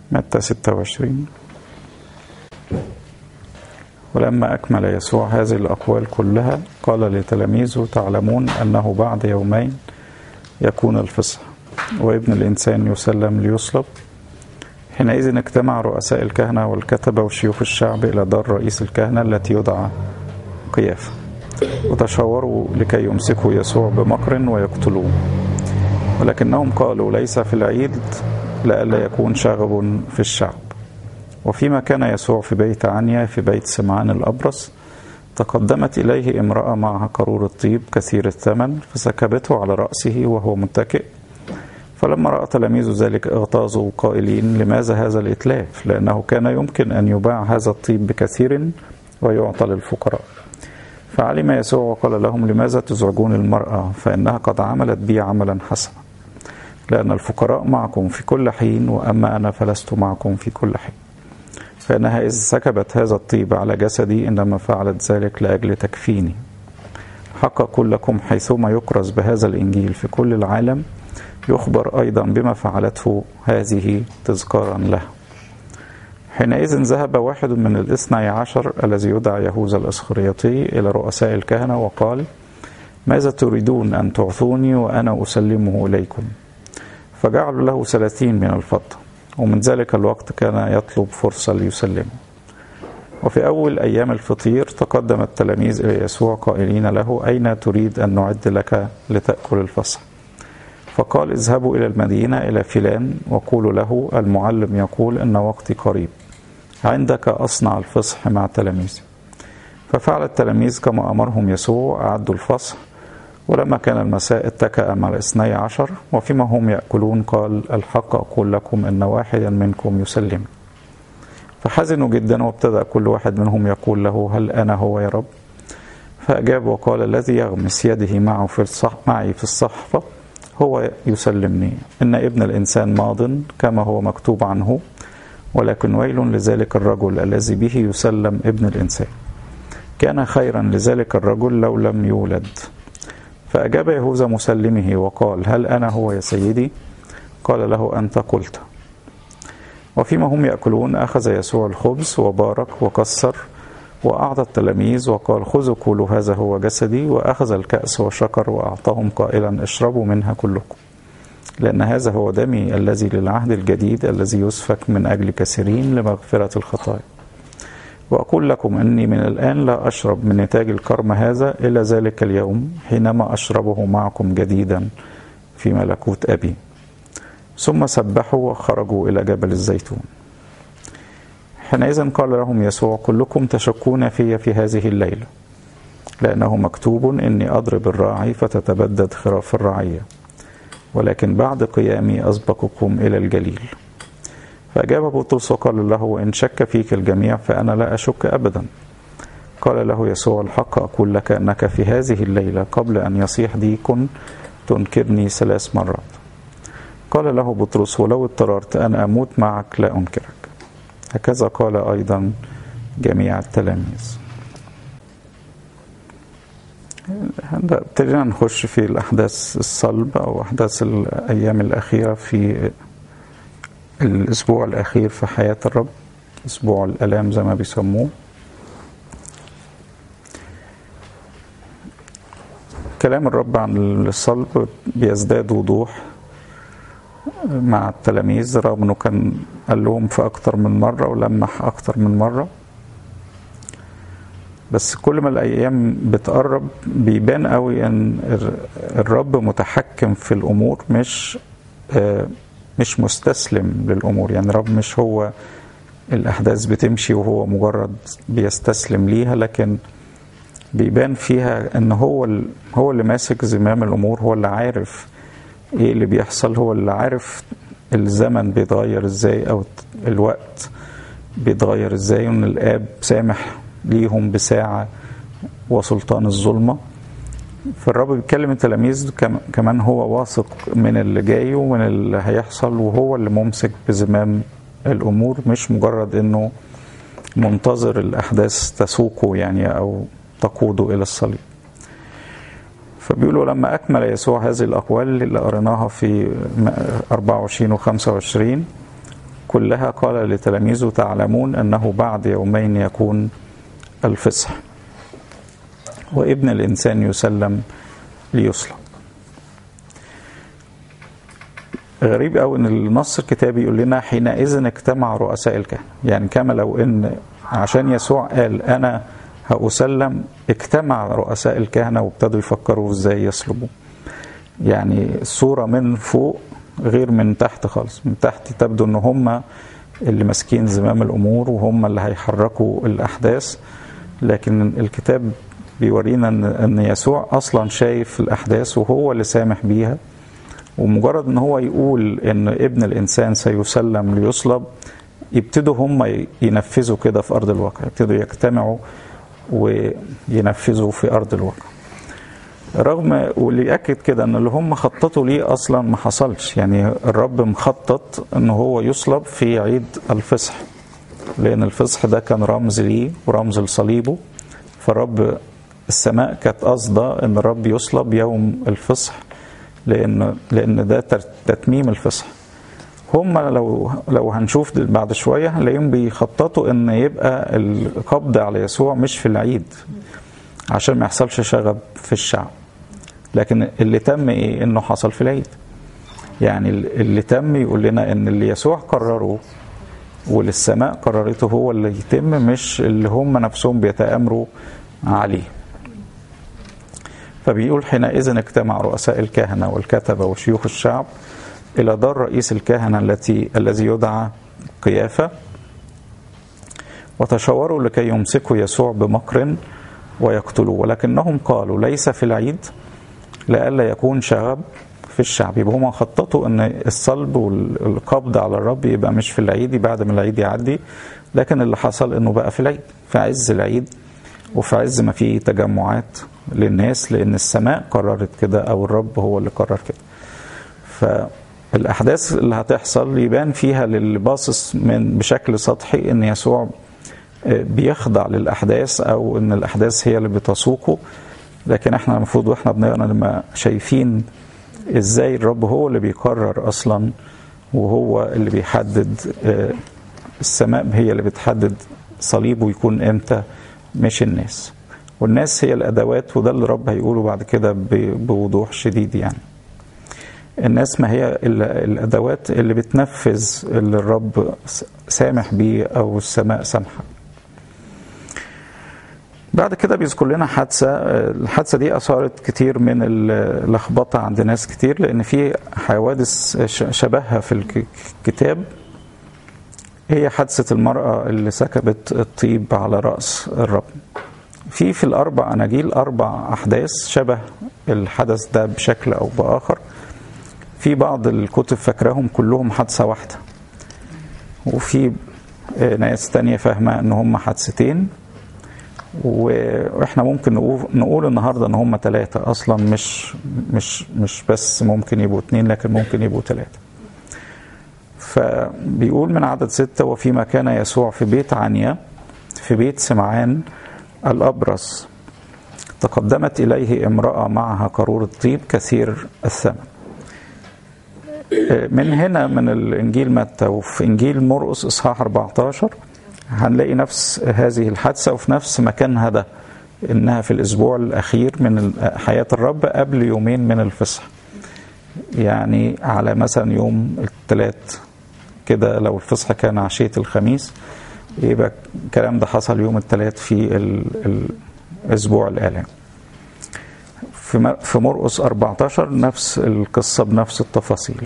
متى 26 ولما أكمل يسوع هذه الأقوال كلها قال لتلاميذه تعلمون أنه بعد يومين يكون الفصح وابن الإنسان يسلم ليصلب حينئذ اجتمع رؤساء الكهنة والكتبة وشيوخ الشعب إلى دار رئيس الكهنة التي يدعى قيافة وتشاوروا لكي يمسكوا يسوع بمكر ويقتلوه ولكنهم قالوا ليس في العيد لئلا يكون شغب في الشعب وفيما كان يسوع في بيت عنيا في بيت سمعان الأبرص تقدمت إليه امرأة معها قارورة طيب كثير الثمن فسكبته على رأسه وهو متكئ فلما رأى تلاميذ ذلك اغتاظوا قائلين لماذا هذا الإتلاف لأنه كان يمكن أن يباع هذا الطيب بكثير ويعطى للفقراء فعلم يسوع وقال لهم لماذا تزعجون المرأة فإنها قد عملت بي عملا حسنا لأن الفقراء معكم في كل حين وأما أنا فلست معكم في كل حين فإنها إذ سكبت هذا الطيب على جسدي إنما فعلت ذلك لأجل تكفيني حق أقول لكم حيثما يكرز بهذا الإنجيل في كل العالم يخبر أيضا بما فعلته هذه تذكارا له حينئذ ذهب واحد من الاثني عشر الذي يدعى يهوذا الأسخريطي إلى رؤساء الكهنة وقال ماذا تريدون أن تعطوني وأنا أسلمه إليكم فجعلوا له ثلاثين من الفضة ومن ذلك الوقت كان يطلب فرصة ليسلمه وفي أول أيام الفطير تقدم التلاميذ إلى يسوع قائلين له أين تريد أن نعد لك لتأكل الفصح فقال اذهبوا إلى المدينة إلى فلان وقولوا له المعلم يقول إن وقتي قريب عندك أصنع الفصح مع تلاميذي ففعل التلاميذ كما أمرهم يسوع أعدوا الفصح ولما كان المساء اتكأ مع الاثني عشر وفيما هم يأكلون قال الحق أقول لكم إن واحدا منكم يسلم فحزنوا جدا وابتدأ كل واحد منهم يقول له هل أنا هو يا رب فأجاب وقال الذي يغمس يده معه في الصح معي في الصحفة هو يسلمني إن ابن الإنسان ماض كما هو مكتوب عنه ولكن ويل لذلك الرجل الذي به يسلم ابن الإنسان كان خيرا لذلك الرجل لو لم يولد فأجاب يهوذا مسلمه وقال هل أنا هو يا سيدي قال له أنت قلت وفيما هم يأكلون أخذ يسوع الخبز وبارك وكسر وأعطى التلاميذ وقال خذوا كلوا هذا هو جسدي وأخذ الكأس وشكر وأعطاهم قائلا اشربوا منها كلكم لأن هذا هو دمي الذي للعهد الجديد الذي يسفك من أجل كثيرين لمغفرة الخطايا وأقول لكم أني من الآن لا أشرب من نتاج الكرم هذا إلى ذلك اليوم حينما أشربه معكم جديدا في ملكوت أبي ثم سبحوا وخرجوا إلى جبل الزيتون حينئذ قال لهم يسوع كلكم تشكون في في هذه الليلة لأنه مكتوب إني أضرب الراعي فتتبدد خراف الرعية ولكن بعد قيامي أسبقكم إلى الجليل فأجاب بطرس وقال له إن شك فيك الجميع فأنا لا أشك أبدا قال له يسوع الحق أقول لك أنك في هذه الليلة قبل أن يصيح ديك تنكرني ثلاث مرات قال له بطرس ولو اضطررت أن أموت معك لا أنكرك هكذا قال أيضا جميع التلاميذ ابتدينا نخش في الأحداث الصلب أو أحداث الأيام الأخيرة في الأسبوع الأخير في حياة الرب أسبوع الآلام زي ما بيسموه كلام الرب عن الصلب بيزداد وضوح مع التلاميذ رغم انه كان قال لهم في اكتر من مره ولمح اكتر من مره بس كل ما الايام بتقرب بيبان قوي ان الرب متحكم في الامور مش مش مستسلم للامور يعني الرب مش هو الاحداث بتمشي وهو مجرد بيستسلم ليها لكن بيبان فيها ان هو هو اللي ماسك زمام الامور هو اللي عارف ايه اللي بيحصل هو اللي عارف الزمن بيتغير ازاي او الوقت بيتغير ازاي وان الاب سامح ليهم بساعة وسلطان الظلمة فالرب بيتكلم التلاميذ كمان هو واثق من اللي جاي ومن اللي هيحصل وهو اللي ممسك بزمام الامور مش مجرد انه منتظر الاحداث تسوقه يعني او تقوده الى الصليب فبيقولوا لما أكمل يسوع هذه الأقوال اللي قريناها في 24 و 25 كلها قال لتلاميذه تعلمون أنه بعد يومين يكون الفصح وابن الإنسان يسلم ليصلب غريب قوي ان النص الكتابي يقول لنا حينئذ اجتمع رؤساء الكهنه يعني كما لو ان عشان يسوع قال انا هأسلم اجتمع رؤساء الكهنه وابتدوا يفكروا ازاي يصلبوا يعني الصوره من فوق غير من تحت خالص من تحت تبدو ان هم اللي ماسكين زمام الامور وهم اللي هيحركوا الاحداث لكن الكتاب بيورينا ان ان يسوع اصلا شايف الاحداث وهو اللي سامح بيها ومجرد ان هو يقول ان ابن الانسان سيسلم ليصلب يبتدوا هم ينفذوا كده في ارض الواقع يبتدوا يجتمعوا وينفذوا في ارض الواقع رغم واللي ياكد كده ان اللي هم خططوا ليه اصلا ما حصلش يعني الرب مخطط ان هو يصلب في عيد الفصح لان الفصح ده كان رمز ليه ورمز لصليبه فالرب السماء كانت قاصده ان الرب يصلب يوم الفصح لان لان ده تتميم الفصح هم لو لو هنشوف بعد شويه هنلاقيهم بيخططوا ان يبقى القبض على يسوع مش في العيد عشان ما يحصلش شغب في الشعب لكن اللي تم ايه انه حصل في العيد يعني اللي تم يقول لنا ان اللي يسوع قرره واللي السماء قررته هو اللي يتم مش اللي هم نفسهم بيتآمروا عليه فبيقول حينئذ اجتمع رؤساء الكهنة والكتبة وشيوخ الشعب إلى دار رئيس الكهنة التي الذي يدعى قيافة وتشاوروا لكي يمسكوا يسوع بمكر ويقتلوه ولكنهم قالوا ليس في العيد لئلا يكون شغب في الشعب يبقى هم خططوا ان الصلب والقبض على الرب يبقى مش في العيد بعد ما العيد يعدي لكن اللي حصل انه بقى في العيد في عز العيد وفي عز ما في تجمعات للناس لان السماء قررت كده او الرب هو اللي قرر كده فالاحداث اللي هتحصل يبان فيها للي باصص من بشكل سطحي ان يسوع بيخضع للاحداث او ان الاحداث هي اللي بتسوقه لكن احنا المفروض واحنا بنقرا لما شايفين ازاي الرب هو اللي بيقرر اصلا وهو اللي بيحدد السماء هي اللي بتحدد صليبه يكون امتى مش الناس والناس هي الادوات وده اللي الرب هيقوله بعد كده بوضوح شديد يعني الناس ما هي الادوات اللي بتنفذ اللي الرب سامح بيه او السماء سامحه بعد كده بيذكر لنا حادثة الحادثة دي أثارت كتير من اللخبطة عند ناس كتير لأن في حوادث شبهها في الكتاب هي حادثة المرأة اللي سكبت الطيب على رأس الرب في في الأربع أناجيل أربع أحداث شبه الحدث ده بشكل أو بآخر في بعض الكتب فاكراهم كلهم حادثة واحدة وفي ناس تانية فاهمة ان هم حادثتين واحنا ممكن نقول, نقول النهارده ان هم ثلاثة اصلا مش مش مش بس ممكن يبقوا اثنين لكن ممكن يبقوا ثلاثة فبيقول من عدد ستة وفيما كان يسوع في بيت عنيا في بيت سمعان الأبرص تقدمت إليه امرأة معها قارورة طيب كثير الثمن من هنا من الإنجيل متى وفي إنجيل مرقس إصحاح 14 هنلاقي نفس هذه الحادثة وفي نفس مكانها ده إنها في الأسبوع الأخير من حياة الرب قبل يومين من الفصح يعني على مثلا يوم الثلاث كده لو الفصح كان عشية الخميس يبقى الكلام ده حصل يوم الثلاث في الأسبوع الآلام في مرقس 14 نفس القصة بنفس التفاصيل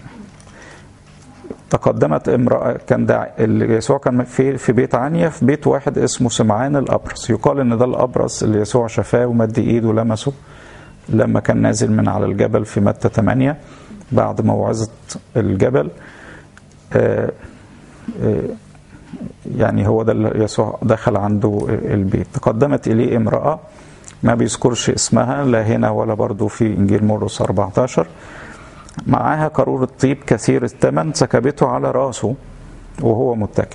تقدمت امرأة كان داعي يسوع كان في في بيت عنيا في بيت واحد اسمه سمعان الأبرص يقال إن ده الأبرص اللي يسوع شفاه ومد إيده ولمسه لما كان نازل من على الجبل في متى 8 بعد موعظة الجبل آآ آآ يعني هو ده اللي يسوع دخل عنده البيت تقدمت إليه امرأة ما بيذكرش اسمها لا هنا ولا برضه في إنجيل مرقس 14 معاها قارورة طيب كثير الثمن سكبته على راسه وهو متكئ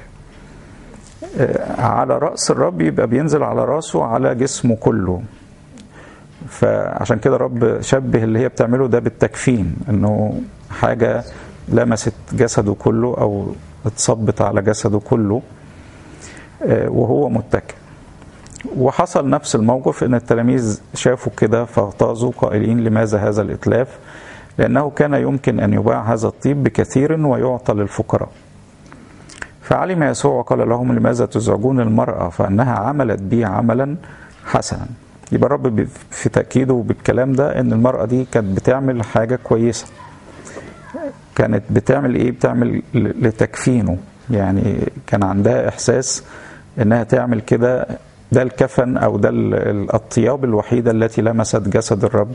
على رأس الرب يبقى بينزل على راسه على جسمه كله فعشان كده الرب شبه اللي هي بتعمله ده بالتكفين انه حاجة لمست جسده كله او اتصبت على جسده كله آه، وهو متكئ وحصل نفس الموقف ان التلاميذ شافوا كده فاغتاظوا قائلين لماذا هذا الاتلاف لانه كان يمكن ان يباع هذا الطيب بكثير ويعطى للفقراء فعلم يسوع وقال لهم لماذا تزعجون المرأة فإنها عملت بي عملا حسنا يبقى الرب في تأكيده بالكلام ده إن المرأة دي كانت بتعمل حاجة كويسة كانت بتعمل إيه بتعمل لتكفينه يعني كان عندها إحساس إنها تعمل كده ده الكفن أو ده الطياب الوحيدة التي لمست جسد الرب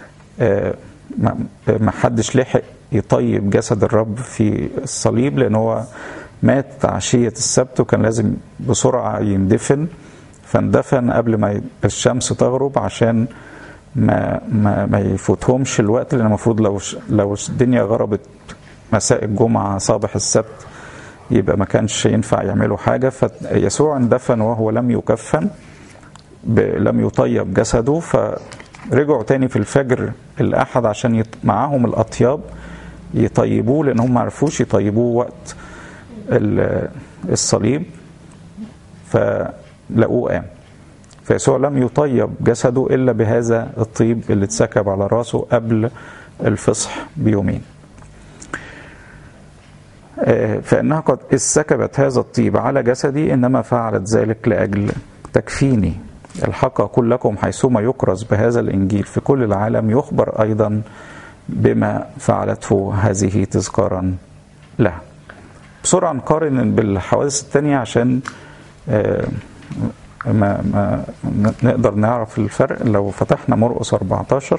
ما حدش لحق يطيب جسد الرب في الصليب لأن هو مات عشية السبت وكان لازم بسرعة يندفن فاندفن قبل ما الشمس تغرب عشان ما ما, ما يفوتهمش الوقت لان المفروض لو لو الدنيا غربت مساء الجمعة صباح السبت يبقى ما كانش ينفع يعملوا حاجة فيسوع اندفن وهو لم يكفن لم يطيب جسده فرجعوا تاني في الفجر الأحد عشان يط... معاهم الأطياب يطيبوه لأن هم ما عرفوش يطيبوه وقت الصليب فلقوه قام فيسوع لم يطيب جسده الا بهذا الطيب اللي اتسكب على راسه قبل الفصح بيومين فانها قد سكبت هذا الطيب على جسدي انما فعلت ذلك لاجل تكفيني الحق اقول لكم حيثما يكرز بهذا الانجيل في كل العالم يخبر ايضا بما فعلته هذه تذكارا لها بسرعة نقارن بالحوادث التانية عشان ما, ما نقدر نعرف الفرق لو فتحنا مرقس 14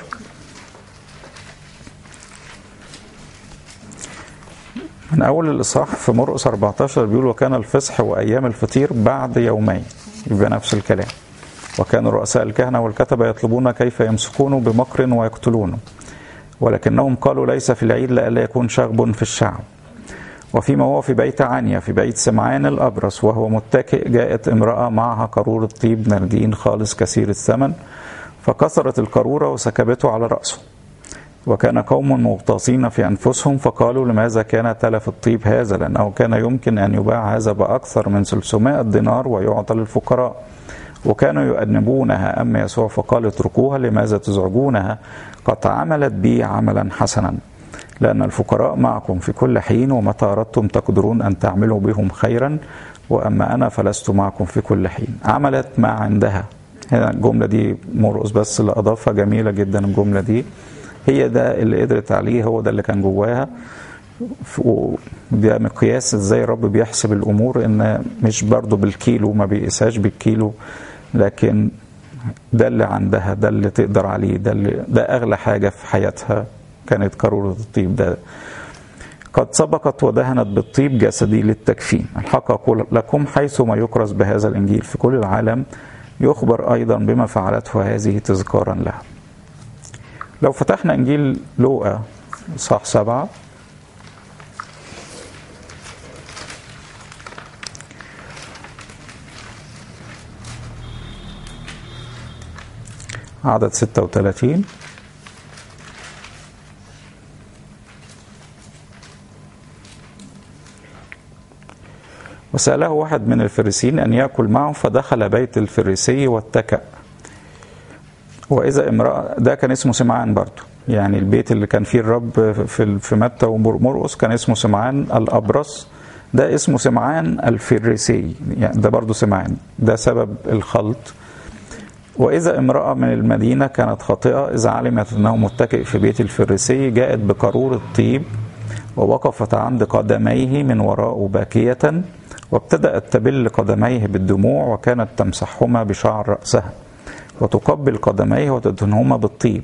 من أول الإصحاح في مرقس 14 بيقول وكان الفصح وأيام الفطير بعد يومين يبقى نفس الكلام وكان رؤساء الكهنة والكتبة يطلبون كيف يمسكونه بمكر ويقتلونه ولكنهم قالوا ليس في العيد لئلا يكون شغب في الشعب وفيما هو في بيت عنيا في بيت سمعان الأبرص وهو متكئ جاءت امرأة معها قارورة طيب نردين خالص كثير الثمن فكسرت القارورة وسكبته على رأسه وكان قوم مغتاصين في أنفسهم فقالوا لماذا كان تلف الطيب هذا لأنه كان يمكن أن يباع هذا بأكثر من 300 دينار ويعطى للفقراء وكانوا يؤنبونها أما يسوع فقال اتركوها لماذا تزعجونها قد عملت بي عملا حسنا لأن الفقراء معكم في كل حين ومتى أردتم تقدرون أن تعملوا بهم خيرا وأما أنا فلست معكم في كل حين عملت ما عندها هنا الجملة دي مرقص بس اللي أضافها جميلة جدا الجملة دي هي ده اللي قدرت عليه هو ده اللي كان جواها ده مقياس ازاي الرب بيحسب الامور ان مش برضه بالكيلو ما بيقيسهاش بالكيلو لكن ده اللي عندها ده اللي تقدر عليه ده اللي ده اغلى حاجه في حياتها كانت قارورة الطيب ده قد سبقت ودهنت بالطيب جسدي للتكفين الحق أقول لكم حيثما يكرز بهذا الإنجيل في كل العالم يخبر أيضا بما فعلته هذه تذكارا لها لو فتحنا إنجيل لوقا صح سبعة عدد ستة وثلاثين وسأله واحد من الفريسين أن يأكل معه فدخل بيت الفريسي واتكأ وإذا امرأة ده كان اسمه سمعان برضه يعني البيت اللي كان فيه الرب في في متى ومرقس كان اسمه سمعان الأبرص ده اسمه سمعان الفريسي يعني ده برضه سمعان ده سبب الخلط وإذا امرأة من المدينة كانت خاطئة إذا علمت أنه متكئ في بيت الفريسي جاءت بقارورة طيب ووقفت عند قدميه من وراء باكية وابتدأت تبل قدميه بالدموع وكانت تمسحهما بشعر رأسها وتقبل قدميه وتدهنهما بالطيب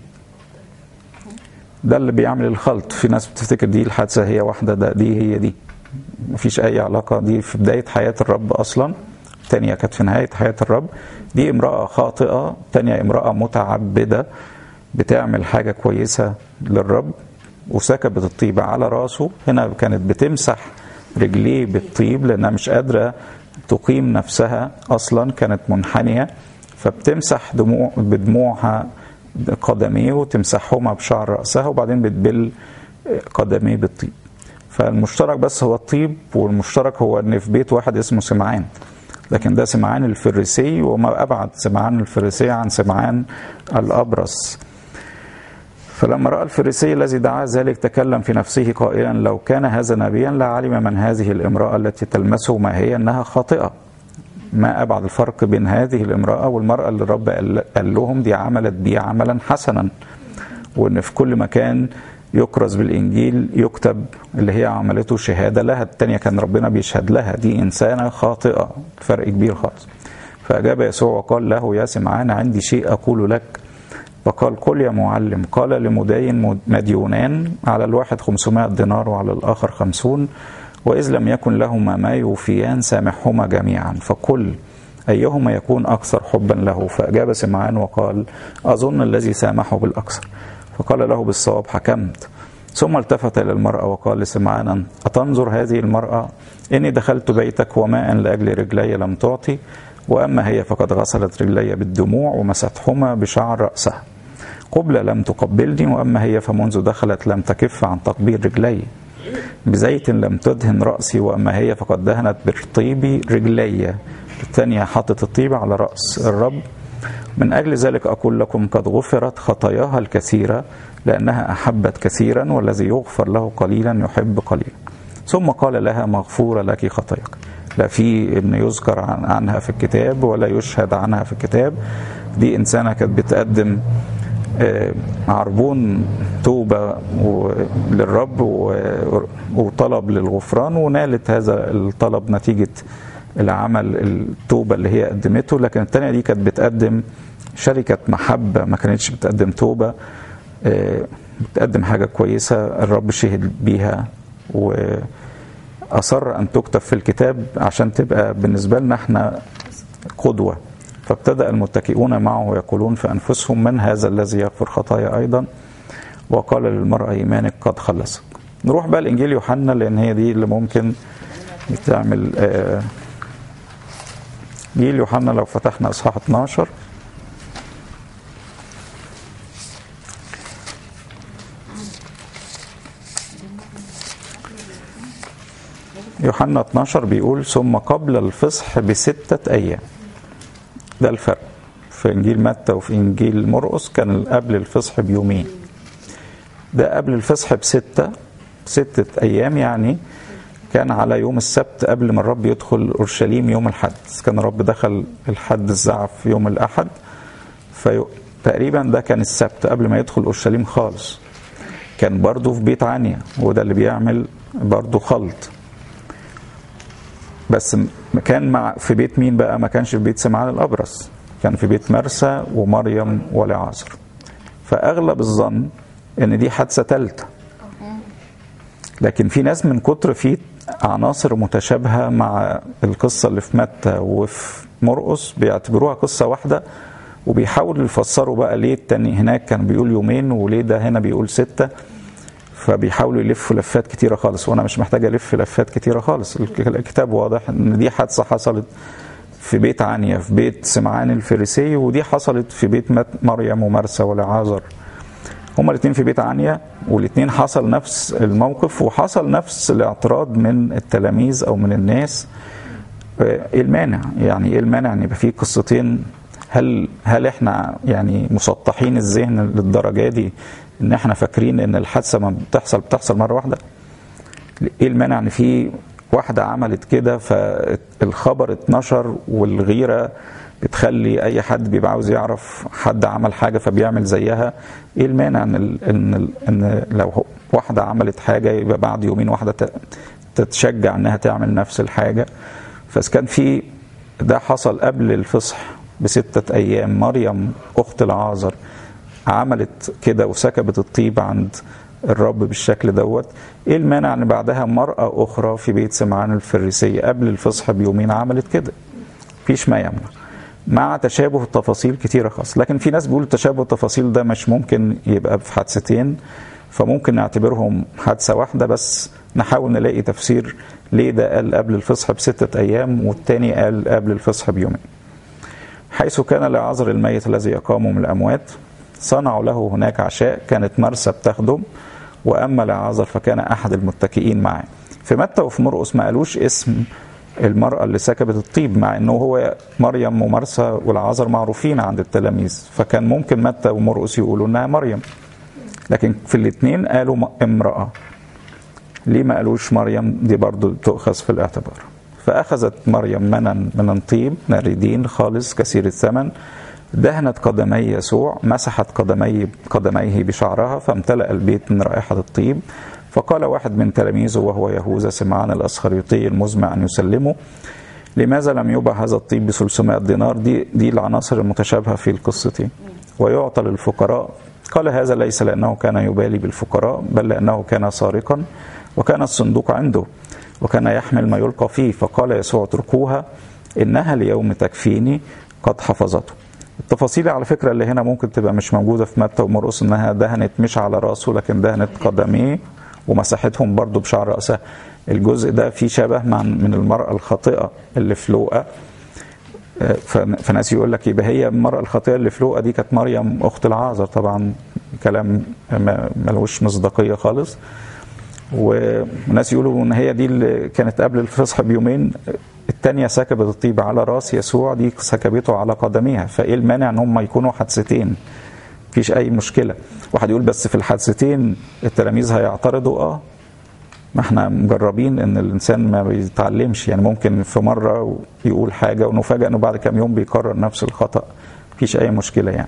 ده اللي بيعمل الخلط في ناس بتفتكر دي الحادثة هي واحدة ده دي هي دي مفيش أي علاقة دي في بداية حياة الرب أصلا الثانية كانت في نهاية حياة الرب دي امرأة خاطئة تانية امرأة متعبدة بتعمل حاجة كويسة للرب وسكبت الطيب على راسه هنا كانت بتمسح رجليه بالطيب لانها مش قادره تقيم نفسها اصلا كانت منحنيه فبتمسح دموع بدموعها قدميه وتمسحهما بشعر راسها وبعدين بتبل قدميه بالطيب فالمشترك بس هو الطيب والمشترك هو ان في بيت واحد اسمه سمعان لكن ده سمعان الفريسي وما ابعد سمعان الفريسي عن سمعان الابرص فلما راى الفريسي الذي دعا ذلك تكلم في نفسه قائلا لو كان هذا نبيا لعلم من هذه الامراه التي تلمسه ما هي انها خاطئه ما ابعد الفرق بين هذه الامراه والمراه اللي الرب قال لهم دي عملت بي عملا حسنا وان في كل مكان يكرز بالانجيل يكتب اللي هي عملته شهاده لها الثانيه كان ربنا بيشهد لها دي انسانه خاطئه فرق كبير خالص فاجاب يسوع وقال له يا سمعان عندي شيء اقول لك فقال قل يا معلم قال لمدين مديونان على الواحد 500 دينار وعلى الآخر خمسون وإذ لم يكن لهما ما يوفيان سامحهما جميعا فقل أيهما يكون أكثر حبا له فأجاب سمعان وقال أظن الذي سامحه بالأكثر فقال له بالصواب حكمت ثم التفت إلى المرأة وقال لسمعان أتنظر هذه المرأة إني دخلت بيتك وماء لأجل رجلي لم تعطي وأما هي فقد غسلت رجلي بالدموع ومستحهما بشعر رأسها قبل لم تقبلني وأما هي فمنذ دخلت لم تكف عن تقبيل رجلي بزيت لم تدهن رأسي وأما هي فقد دهنت بالطيب رجلي الثانية حطت الطيب على رأس الرب من أجل ذلك أقول لكم قد غفرت خطاياها الكثيرة لأنها أحبت كثيرا والذي يغفر له قليلا يحب قليلا ثم قال لها مغفورة لك خطاياك لا في ان يذكر عن عنها في الكتاب ولا يشهد عنها في الكتاب دي انسانه كانت بتقدم عربون توبة للرب وطلب للغفران ونالت هذا الطلب نتيجة العمل التوبة اللي هي قدمته لكن التانية دي كانت بتقدم شركة محبة ما كانتش بتقدم توبة بتقدم حاجة كويسة الرب شهد بيها وأصر أن تكتب في الكتاب عشان تبقى بالنسبة لنا احنا قدوة فابتدأ المتكئون معه يقولون في أنفسهم من هذا الذي يغفر خطايا أيضا وقال للمرأة إيمانك قد خلصك نروح بقى الإنجيل يوحنا لأن هي دي اللي ممكن تعمل إنجيل يوحنا لو فتحنا إصحاح 12 يوحنا 12 بيقول ثم قبل الفصح بستة أيام ده الفرق في انجيل متى وفي انجيل مرقس كان قبل الفصح بيومين ده قبل الفصح بستة ستة ايام يعني كان على يوم السبت قبل ما الرب يدخل اورشليم يوم الحد كان الرب دخل الحد الزعف في يوم الاحد فتقريبا ده كان السبت قبل ما يدخل اورشليم خالص كان برضه في بيت عنيا وده اللي بيعمل برضه خلط بس كان مع في بيت مين بقى ما كانش في بيت سمعان الابرص كان في بيت مرسى ومريم ولعازر فاغلب الظن ان دي حادثه ثالثه لكن في ناس من كتر في عناصر متشابهه مع القصه اللي في متى وفي مرقس بيعتبروها قصه واحده وبيحاولوا يفسروا بقى ليه التاني هناك كان بيقول يومين وليه ده هنا بيقول سته فبيحاولوا يلفوا لفات كتيره خالص وانا مش محتاج الف لفات كتيره خالص الكتاب واضح ان دي حادثه حصلت في بيت عنيا في بيت سمعان الفريسي ودي حصلت في بيت مريم ومرسى ولعازر هما الاثنين في بيت عنيا والاثنين حصل نفس الموقف وحصل نفس الاعتراض من التلاميذ او من الناس ايه المانع يعني ايه المانع ان يبقى في قصتين هل هل احنا يعني مسطحين الذهن للدرجه دي ان احنا فاكرين ان الحادثه ما بتحصل بتحصل مره واحده ايه المانع ان في واحده عملت كده فالخبر اتنشر والغيره بتخلي اي حد بيبقى عاوز يعرف حد عمل حاجه فبيعمل زيها ايه المانع ان ال ان ال ان لو واحده عملت حاجه يبقى بعد يومين واحده تتشجع انها تعمل نفس الحاجه فاذا كان في ده حصل قبل الفصح بستة أيام مريم أخت العازر عملت كده وسكبت الطيب عند الرب بالشكل دوت ايه المانع ان بعدها مرأة أخرى في بيت سمعان الفريسية قبل الفصح بيومين عملت كده مفيش ما يمنع مع تشابه التفاصيل كتيرة خاصة لكن في ناس بيقولوا تشابه التفاصيل ده مش ممكن يبقى في حادثتين فممكن نعتبرهم حادثة واحدة بس نحاول نلاقي تفسير ليه ده قال قبل الفصح بستة أيام والتاني قال قبل الفصح بيومين حيث كان لعذر الميت الذي يقام من الأموات صنعوا له هناك عشاء كانت مرسى بتخدم وأما لعازر فكان أحد المتكئين معه في متى وفي مرقس ما قالوش اسم المرأة اللي سكبت الطيب مع انه هو مريم ومرسى والعازر معروفين عند التلاميذ فكان ممكن متى ومرقس يقولوا انها مريم لكن في الاثنين قالوا امرأة ليه ما قالوش مريم دي برضو تؤخذ في الاعتبار فأخذت مريم منا من طيب ناردين خالص كثير الثمن دهنت قدمي يسوع مسحت قدمي قدميه بشعرها فامتلأ البيت من رائحة الطيب فقال واحد من تلاميذه وهو يهوذا سمعان الأسخريطي المزمع أن يسلمه لماذا لم يباع هذا الطيب ب 300 دينار دي دي العناصر المتشابهة في القصة ويعطى للفقراء قال هذا ليس لأنه كان يبالي بالفقراء بل لأنه كان سارقا وكان الصندوق عنده وكان يحمل ما يلقى فيه فقال يسوع اتركوها إنها اليوم تكفيني قد حفظته التفاصيل على فكرة اللي هنا ممكن تبقى مش موجودة في متى ومرقس إنها دهنت مش على راسه لكن دهنت قدميه ومسحتهم برضو بشعر رأسها الجزء ده فيه شبه مع من المرأة الخاطئة اللي في لوقا فناس يقول لك يبقى هي المرأة الخاطئة اللي في لوقا دي كانت مريم أخت العازر طبعا كلام ملوش مصداقية خالص وناس يقولوا ان هي دي اللي كانت قبل الفصح بيومين الثانيه سكبت الطيب على راس يسوع دي سكبته على قدميها فايه المانع ان هم يكونوا حادثتين مفيش اي مشكله واحد يقول بس في الحادثتين التلاميذ هيعترضوا اه ما احنا مجربين ان الانسان ما بيتعلمش يعني ممكن في مره يقول حاجه ونفاجئ انه بعد كام يوم بيكرر نفس الخطا مفيش اي مشكله يعني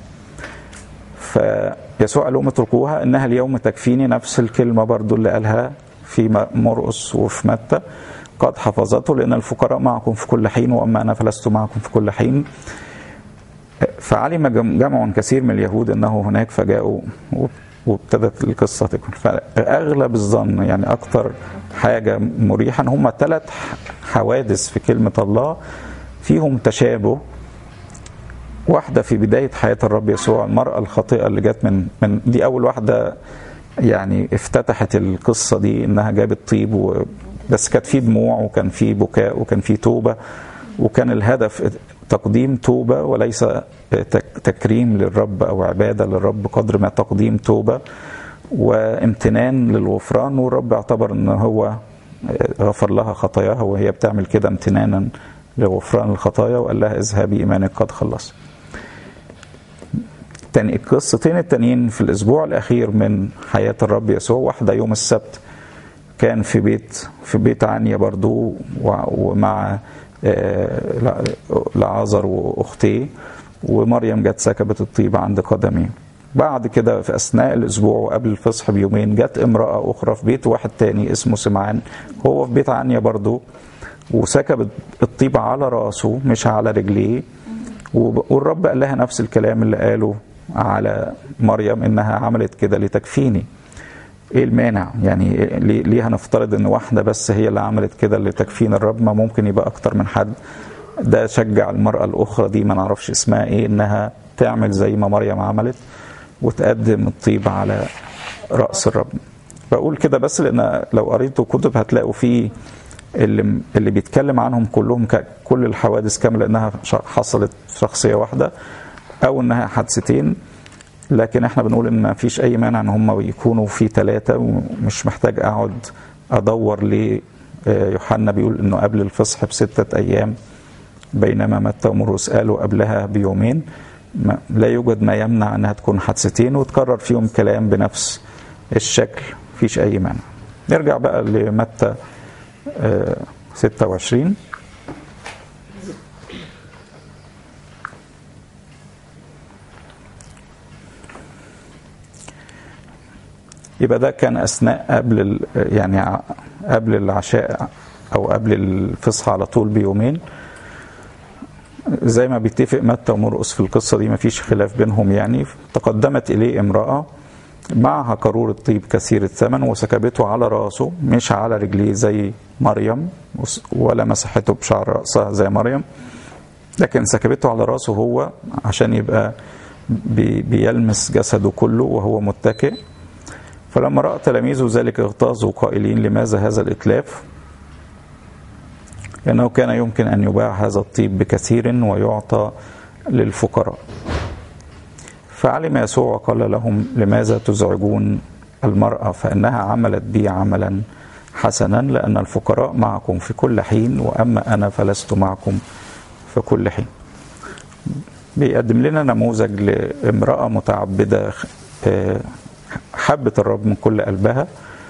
فيسوع قال لهم اتركوها انها اليوم تكفيني نفس الكلمه برضو اللي قالها في مرقس وفي متى قد حفظته لان الفقراء معكم في كل حين واما انا فلست معكم في كل حين فعلم جمع كثير من اليهود انه هناك فجاءوا وابتدت القصه تكون فاغلب الظن يعني اكثر حاجه مريحه ان هم ثلاث حوادث في كلمه الله فيهم تشابه واحده في بدايه حياه الرب يسوع المراه الخاطئه اللي جت من من دي اول واحده يعني افتتحت القصه دي انها جابت طيب و بس كانت في دموع وكان في بكاء وكان في توبه وكان الهدف تقديم توبه وليس تكريم للرب او عباده للرب قدر ما تقديم توبه وامتنان للغفران والرب اعتبر ان هو غفر لها خطاياها وهي بتعمل كده امتنانا لغفران الخطايا وقال لها اذهبي ايمانك قد خلص تاني القصتين التانيين في الاسبوع الاخير من حياه الرب يسوع واحده يوم السبت كان في بيت في بيت عنيا برضو ومع لعازر واختيه ومريم جت سكبت الطيب عند قدميه بعد كده في اثناء الاسبوع وقبل الفصح بيومين جت امراه اخرى في بيت واحد تاني اسمه سمعان هو في بيت عنيا برضو وسكبت الطيب على راسه مش على رجليه والرب قال لها نفس الكلام اللي قاله على مريم انها عملت كده لتكفيني ايه المانع يعني ليه هنفترض ان واحده بس هي اللي عملت كده لتكفين الرب ما ممكن يبقى اكتر من حد ده شجع المراه الاخرى دي ما نعرفش اسمها ايه انها تعمل زي ما مريم عملت وتقدم الطيب على راس الرب بقول كده بس لان لو قريتوا كتب هتلاقوا فيه اللي اللي بيتكلم عنهم كلهم كل الحوادث كامله انها حصلت في شخصيه واحده او انها حادثتين لكن احنا بنقول ان ما فيش اي مانع ان هم يكونوا في ثلاثه ومش محتاج اقعد ادور ليه يوحنا بيقول انه قبل الفصح بستة ايام بينما متى ومرقس قالوا قبلها بيومين لا يوجد ما يمنع انها تكون حادثتين وتكرر فيهم كلام بنفس الشكل مفيش اي مانع نرجع بقى لمتى 26 يبقى ده كان اثناء قبل يعني قبل العشاء او قبل الفصح على طول بيومين زي ما بيتفق متى ومرقس في القصه دي ما فيش خلاف بينهم يعني تقدمت اليه امراه معها قارورة طيب كثير الثمن وسكبته على راسه مش على رجليه زي مريم ولا مسحته بشعر رأسها زي مريم لكن سكبته على راسه هو عشان يبقى بي بيلمس جسده كله وهو متكئ فلما رأى تلاميذه ذلك اغتاظوا قائلين لماذا هذا الإتلاف لأنه كان يمكن أن يباع هذا الطيب بكثير ويعطى للفقراء فعلم يسوع وقال لهم لماذا تزعجون المرأة فإنها عملت بي عملا حسنا لأن الفقراء معكم في كل حين وأما أنا فلست معكم في كل حين بيقدم لنا نموذج لامرأة متعبدة آه، حبت الرب من كل قلبها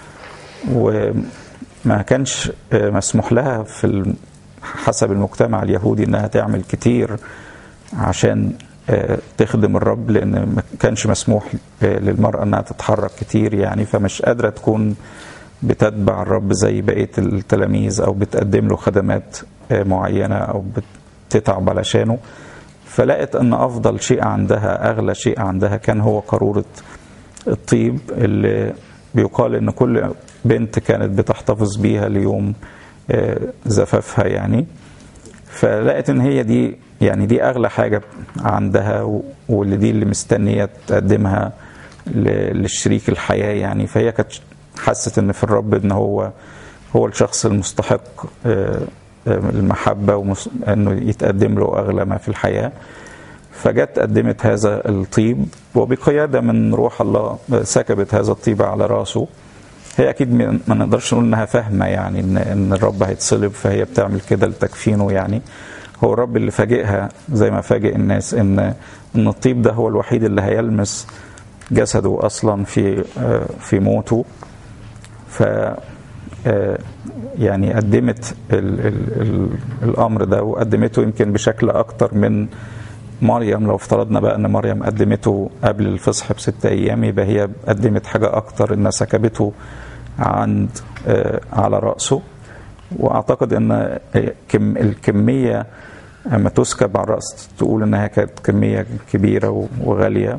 وما كانش آه، مسموح لها في الم- حسب المجتمع اليهودي انها تعمل كتير عشان آه، تخدم الرب لان ما كانش مسموح آه، للمرأة انها تتحرك كتير يعني فمش قادرة تكون بتتبع الرب زي بقية التلاميذ او بتقدم له خدمات آه، معينة او بتتعب علشانه فلقت ان افضل شيء عندها اغلى شيء عندها كان هو قارورة الطيب اللي بيقال ان كل بنت كانت بتحتفظ بيها ليوم آه، زفافها يعني فلقت ان هي دي يعني دي اغلى حاجه عندها و- واللي دي اللي مستنيه تقدمها ل- للشريك الحياه يعني فهي كانت حست ان في الرب ان هو هو الشخص المستحق آه، آه، المحبه وانه يتقدم له اغلى ما في الحياه فجت قدمت هذا الطيب وبقياده من روح الله سكبت هذا الطيب على راسه هي اكيد ما ما نقدرش نقول انها فاهمه يعني ان ان الرب هيتصلب فهي بتعمل كده لتكفينه يعني هو الرب اللي فاجئها زي ما فاجئ الناس ان ان الطيب ده هو الوحيد اللي هيلمس جسده اصلا في آه، في موته ف آه، يعني قدمت ال ال ال الامر ده وقدمته يمكن بشكل اكتر من مريم لو افترضنا بقى ان مريم قدمته قبل الفصح بست ايام يبقى هي قدمت حاجه اكتر انها سكبته عند آه، على راسه واعتقد ان آه، كم الكميه اما تسكب على الراس تقول انها كانت كميه كبيره وغاليه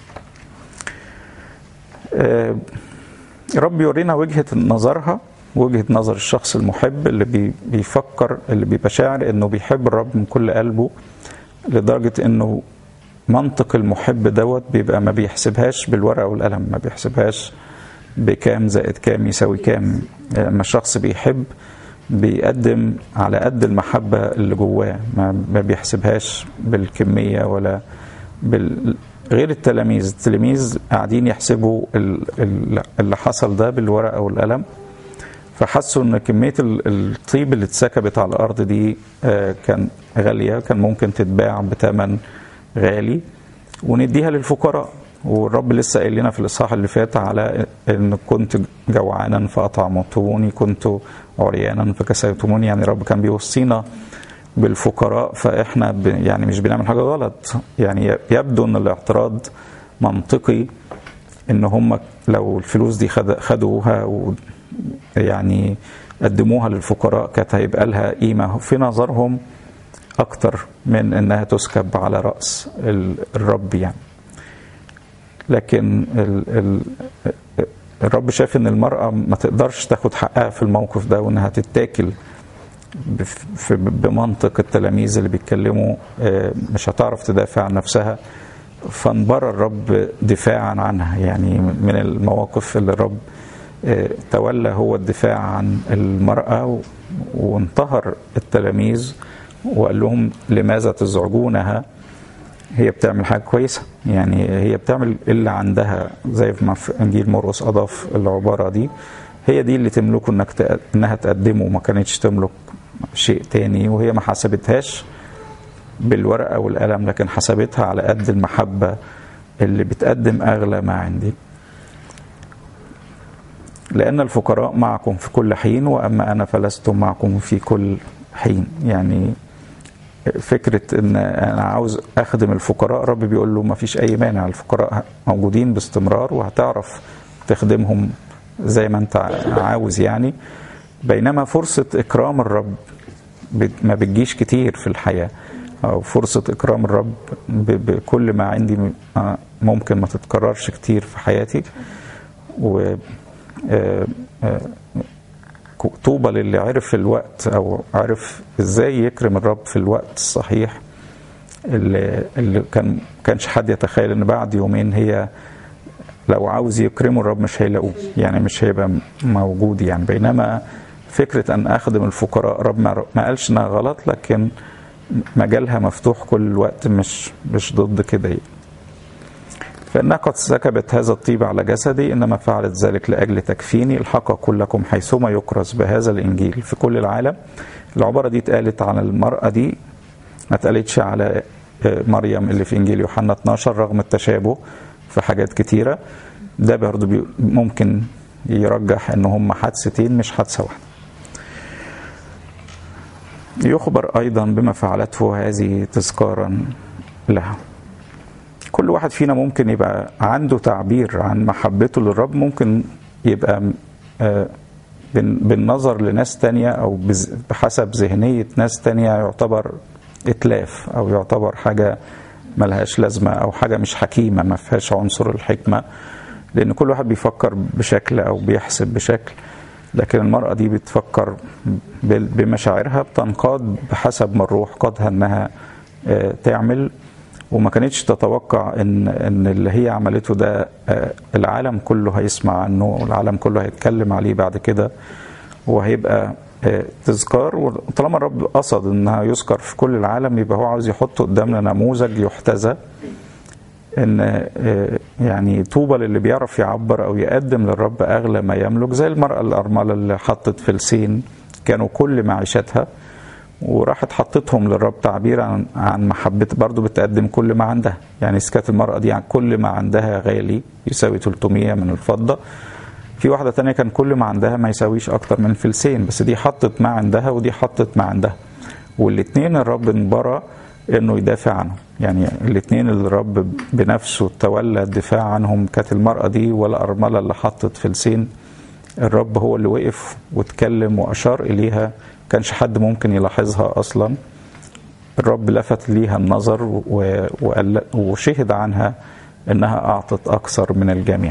آه، رب يورينا وجهة نظرها وجهة نظر الشخص المحب اللي بي- بيفكر اللي بيبقى شاعر انه بيحب الرب من كل قلبه لدرجة انه منطق المحب دوت بيبقى ما بيحسبهاش بالورقة والقلم ما بيحسبهاش بكام زائد كام يساوي كام لما الشخص بيحب بيقدم على قد المحبة اللي جواه ما ما بيحسبهاش بالكمية ولا بال... غير التلاميذ التلاميذ قاعدين يحسبوا ال- ال- اللي حصل ده بالورقة والقلم فحسوا ان كميه ال- الطيب اللي اتسكبت على الارض دي آه، كان غاليه كان ممكن تتباع بثمن غالي ونديها للفقراء والرب لسه قايل لنا في الاصحاح اللي فات على ان كنت جوعانا فاطعمتموني كنت عريانا فكسيتموني يعني الرب كان بيوصينا بالفقراء فاحنا ب يعني مش بنعمل حاجه غلط يعني يبدو ان الاعتراض منطقي ان هم لو الفلوس دي خد- خدوها و يعني قدموها للفقراء كانت هيبقى لها قيمه في نظرهم اكتر من انها تسكب على راس ال- الرب يعني لكن ال ال الرب شاف ان المراه ما تقدرش تاخد حقها في الموقف ده وانها تتاكل بف- في- بمنطق التلاميذ اللي بيتكلموا آه، مش هتعرف تدافع عن نفسها فانبرى الرب دفاعا عنها يعني من المواقف اللي الرب آه، تولى هو الدفاع عن المرأة و- وانتهر التلاميذ وقال لهم لماذا تزعجونها هي بتعمل حاجة كويسة يعني هي بتعمل اللي عندها زي ما في إنجيل مرقس أضاف العبارة دي هي دي اللي تملكه انك تق- انها تقدمه ما كانتش تملك شيء تاني وهي ما حسبتهاش بالورقة والقلم لكن حسبتها على قد المحبة اللي بتقدم أغلى ما عندي لأن الفقراء معكم في كل حين وأما أنا فلست معكم في كل حين يعني فكرة ان انا عاوز اخدم الفقراء رب بيقول له ما فيش اي مانع الفقراء موجودين باستمرار وهتعرف تخدمهم زي ما انت عاوز يعني بينما فرصة اكرام الرب بت- ما بتجيش كتير في الحياة او فرصة اكرام الرب ب- بكل ما عندي م- آه، ممكن ما تتكررش كتير في حياتي و آه، آه، طوبى للي عرف الوقت او عرف ازاي يكرم الرب في الوقت الصحيح اللي, اللي كان كانش حد يتخيل ان بعد يومين هي لو عاوز يكرمه الرب مش هيلاقوه يعني مش هيبقى موجود يعني بينما فكرة أن أخدم الفقراء رب ما ما قالش إنها غلط لكن مجالها مفتوح كل الوقت مش مش ضد كده يعني. فإنها قد سكبت هذا الطيب على جسدي إنما فعلت ذلك لأجل تكفيني الحق أقول لكم حيثما يكرز بهذا الإنجيل في كل العالم العبارة دي اتقالت على المرأة دي ما اتقالتش على مريم اللي في إنجيل يوحنا 12 رغم التشابه في حاجات كتيرة ده برضه ممكن يرجح ان هم حادثتين مش حادثه واحده. يخبر ايضا بما فعلته هذه تذكارا لها. كل واحد فينا ممكن يبقى عنده تعبير عن محبته للرب ممكن يبقى بالنظر لناس تانية او بحسب ذهنية ناس تانية يعتبر اتلاف او يعتبر حاجة ملهاش لازمة او حاجة مش حكيمة ما فيهاش عنصر الحكمة لان كل واحد بيفكر بشكل او بيحسب بشكل لكن المرأة دي بتفكر بمشاعرها بتنقاد بحسب ما الروح قادها انها تعمل وما كانتش تتوقع ان ان اللي هي عملته ده العالم كله هيسمع عنه والعالم كله هيتكلم عليه بعد كده وهيبقى تذكار وطالما الرب قصد انها يذكر في كل العالم يبقى هو عاوز يحط قدامنا نموذج يحتذى ان يعني طوبى للي بيعرف يعبر او يقدم للرب اغلى ما يملك زي المراه الارمله اللي حطت فلسين كانوا كل معيشتها وراحت حطتهم للرب تعبيرا عن, عن محبتها برضه بتقدم كل ما عندها يعني كانت المراه دي عن كل ما عندها غالي يساوي 300 من الفضه في واحده تانية كان كل ما عندها ما يساويش اكتر من فلسين بس دي حطت ما عندها ودي حطت ما عندها والاثنين الرب انبرى انه يدافع عنهم يعني الاثنين اللي الرب بنفسه تولى الدفاع عنهم كانت المرأة دي ولا أرملة اللي حطت فلسين الرب هو اللي وقف واتكلم وأشار إليها كانش حد ممكن يلاحظها أصلا الرب لفت ليها النظر وقال وشهد عنها إنها أعطت أكثر من الجميع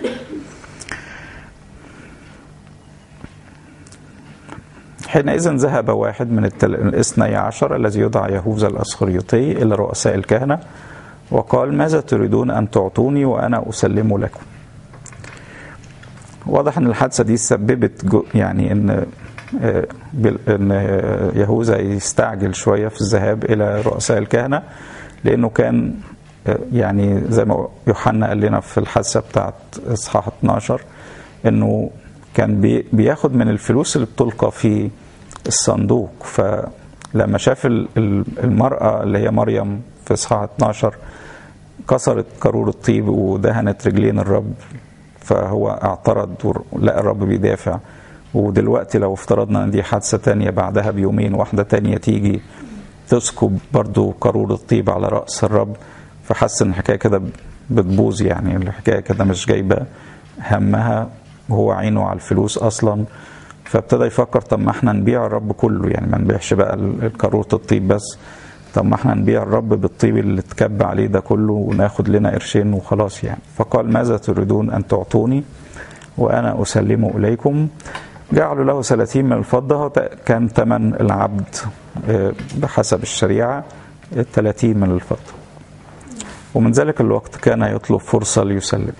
حينئذ ذهب واحد من الاثني عشر الذي يدعى يهوذا الأسخريطي إلى رؤساء الكهنة وقال ماذا تريدون أن تعطوني وأنا أسلم لكم واضح أن الحادثة دي سببت يعني أن ان يهوذا يستعجل شويه في الذهاب الى رؤساء الكهنه لانه كان يعني زي ما يوحنا قال لنا في الحادثه بتاعت اصحاح 12 انه كان بياخد من الفلوس اللي بتلقى في الصندوق فلما شاف المرأة اللي هي مريم في إصحاح 12 كسرت قارور الطيب ودهنت رجلين الرب فهو اعترض ولقى الرب بيدافع ودلوقتي لو افترضنا ان دي حادثة تانية بعدها بيومين واحدة تانية تيجي تسكب برضو قارور الطيب على رأس الرب فحس ان الحكاية كده بتبوظ يعني الحكاية كده مش جايبة همها وهو عينه على الفلوس اصلا فابتدى يفكر طب ما احنا نبيع الرب كله يعني ما نبيعش بقى الكاروت الطيب بس طب ما احنا نبيع الرب بالطيب اللي اتكب عليه ده كله وناخد لنا قرشين وخلاص يعني فقال ماذا تريدون ان تعطوني وانا اسلمه اليكم جعلوا له 30 من الفضه كان ثمن العبد بحسب الشريعه 30 من الفضه ومن ذلك الوقت كان يطلب فرصه ليسلم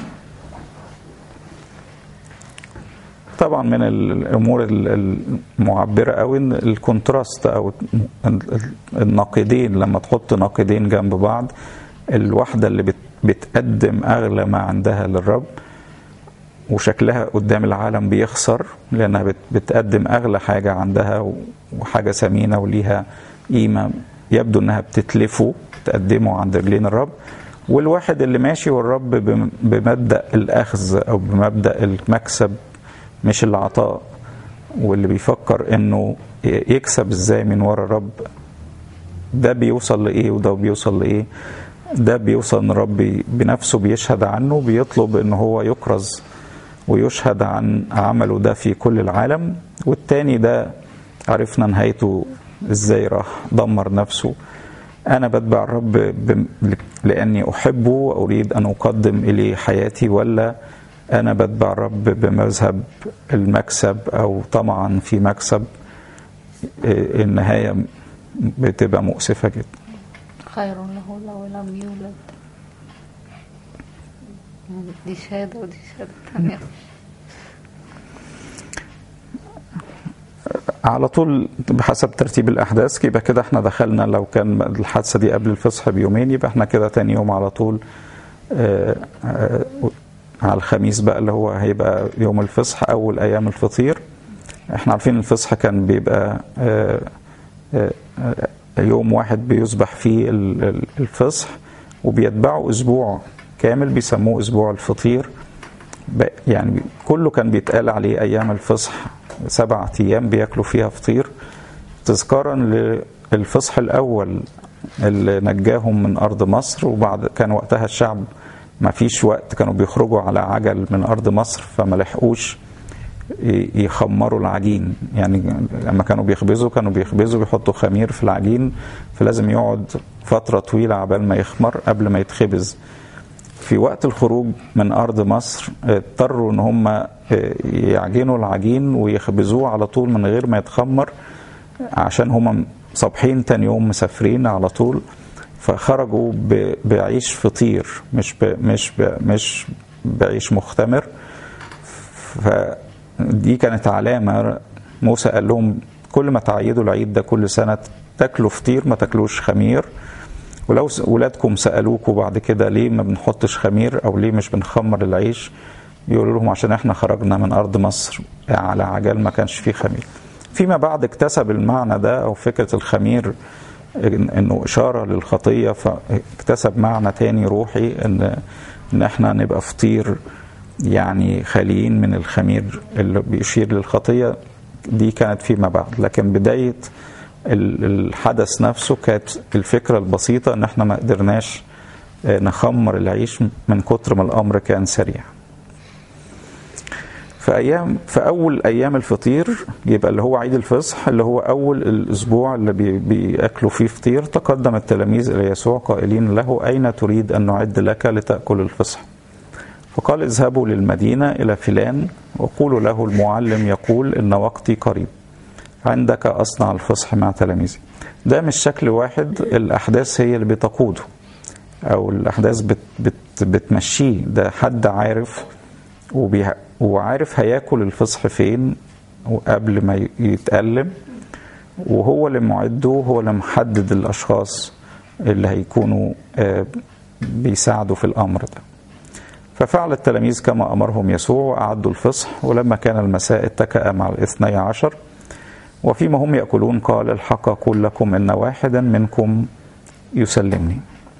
طبعا من الامور المعبره قوي ان الكونتراست او الناقدين لما تحط ناقدين جنب بعض الواحده اللي بتقدم اغلى ما عندها للرب وشكلها قدام العالم بيخسر لانها بتقدم اغلى حاجه عندها وحاجه ثمينه وليها قيمه يبدو انها بتتلفه تقدمه عند رجلين الرب والواحد اللي ماشي والرب بمبدا الاخذ او بمبدا المكسب مش العطاء واللي بيفكر انه يكسب ازاي من ورا الرب ده بيوصل لايه وده بيوصل لايه ده بيوصل ان الرب بنفسه بيشهد عنه بيطلب ان هو يكرز ويشهد عن عمله ده في كل العالم والتاني ده عرفنا نهايته ازاي راح دمر نفسه انا بتبع الرب لاني احبه واريد ان اقدم اليه حياتي ولا انا بتبع الرب بمذهب المكسب او طمعا في مكسب النهايه بتبقى مؤسفه جدا خير له لو لم يولد يعني دي شهاده ودي شهاده ثانيه على طول بحسب ترتيب الاحداث يبقى كده احنا دخلنا لو كان الحادثه دي قبل الفصح بيومين يبقى احنا كده تاني يوم على طول آه، آه، على الخميس بقى اللي هو هيبقى يوم الفصح أول أيام الفطير احنا عارفين الفصح كان بيبقى آه، آه، آه، يوم واحد بيذبح فيه ال- ال- الفصح وبيتبعه أسبوع كامل بيسموه أسبوع الفطير ب- يعني كله كان بيتقال عليه أيام الفصح سبعة أيام بياكلوا فيها فطير تذكارا للفصح الأول اللي نجاهم من أرض مصر وبعد كان وقتها الشعب ما فيش وقت كانوا بيخرجوا على عجل من أرض مصر فما لحقوش ي- يخمروا العجين يعني لما كانوا بيخبزوا كانوا بيخبزوا بيحطوا خمير في العجين فلازم يقعد فترة طويلة عبال ما يخمر قبل ما يتخبز في وقت الخروج من أرض مصر اضطروا إن هم يعجنوا العجين ويخبزوه على طول من غير ما يتخمر عشان هم صبحين تاني يوم مسافرين على طول فخرجوا ب- بعيش فطير مش ب مش ب مش بعيش مختمر فدي كانت علامة موسى قال لهم كل ما تعيدوا العيد ده كل سنة تاكلوا فطير ما تاكلوش خمير ولو س- ولادكم سألوكوا بعد كده ليه ما بنحطش خمير أو ليه مش بنخمر العيش يقولوا لهم عشان احنا خرجنا من أرض مصر على عجل ما كانش فيه خمير فيما بعد اكتسب المعنى ده أو فكرة الخمير إن- انه اشاره للخطيه فاكتسب معنى تاني روحي ان ان احنا نبقى فطير يعني خاليين من الخمير اللي بيشير للخطيه دي كانت فيما بعد لكن بدايه ال- الحدث نفسه كانت الفكره البسيطه ان احنا ما قدرناش آه، نخمر العيش من كتر ما الامر كان سريع في ايام في اول ايام الفطير يبقى اللي هو عيد الفصح اللي هو اول الاسبوع اللي بي بياكلوا فيه فطير تقدم التلاميذ الى يسوع قائلين له اين تريد ان نعد لك لتاكل الفصح فقال اذهبوا للمدينه الى فلان وقولوا له المعلم يقول ان وقتي قريب عندك اصنع الفصح مع تلاميذي ده مش شكل واحد الاحداث هي اللي بتقوده او الاحداث بت بت بتمشيه ده حد عارف وبيه وعارف هياكل الفصح فين وقبل ما يتألم وهو اللي معده هو اللي محدد الأشخاص اللي هيكونوا آه، بيساعدوا في الأمر ده ففعل التلاميذ كما أمرهم يسوع وأعدوا الفصح ولما كان المساء اتكأ مع الاثني عشر وفيما هم يأكلون قال الحق أقول لكم إن واحدا منكم يسلمني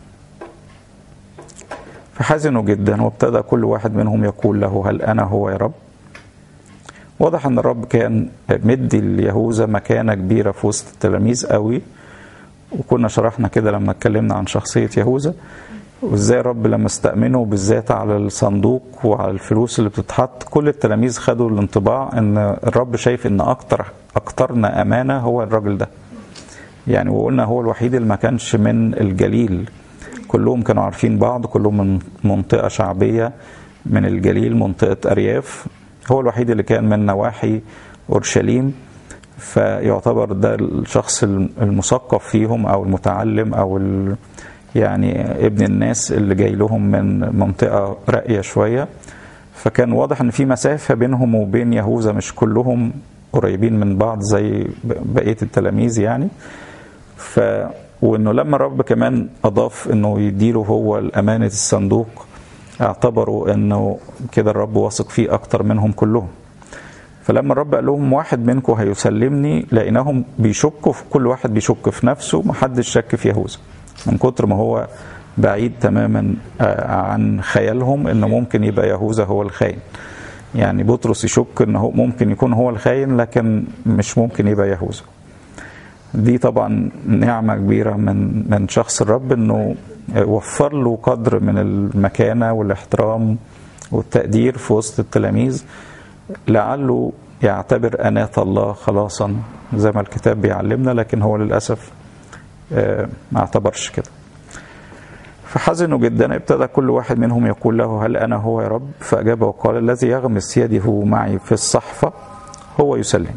فحزنوا جدا وابتدى كل واحد منهم يقول له هل أنا هو يا رب واضح ان الرب كان مدي ليهوذا مكانه كبيره في وسط التلاميذ قوي وكنا شرحنا كده لما اتكلمنا عن شخصيه يهوذا وازاي الرب لما استأمنه بالذات على الصندوق وعلى الفلوس اللي بتتحط كل التلاميذ خدوا الانطباع ان الرب شايف ان اكتر اكترنا امانه هو الراجل ده يعني وقلنا هو الوحيد اللي ما كانش من الجليل كلهم كانوا عارفين بعض كلهم من منطقه شعبيه من الجليل منطقه ارياف هو الوحيد اللي كان من نواحي اورشليم فيعتبر ده الشخص المثقف فيهم او المتعلم او ال يعني ابن الناس اللي جاي لهم من منطقه راقيه شويه فكان واضح ان في مسافه بينهم وبين يهوذا مش كلهم قريبين من بعض زي بقيه التلاميذ يعني ف وانه لما الرب كمان اضاف انه يديله هو امانه الصندوق اعتبروا انه كده الرب واثق فيه اكتر منهم كلهم فلما الرب قال لهم واحد منكم هيسلمني لقيناهم بيشكوا في كل واحد بيشك في نفسه محدش شك في يهوذا من كتر ما هو بعيد تماما عن خيالهم انه ممكن يبقى يهوذا هو الخاين يعني بطرس يشك انه ممكن يكون هو الخاين لكن مش ممكن يبقى يهوذا دي طبعا نعمة كبيرة من من شخص الرب انه وفر له قدر من المكانة والاحترام والتقدير في وسط التلاميذ لعله يعتبر أناة الله خلاصا زي ما الكتاب بيعلمنا لكن هو للأسف ما اعتبرش كده فحزنوا جدا ابتدى كل واحد منهم يقول له هل أنا هو يا رب فأجاب وقال الذي يغمس يده معي في الصحفة هو يسلمني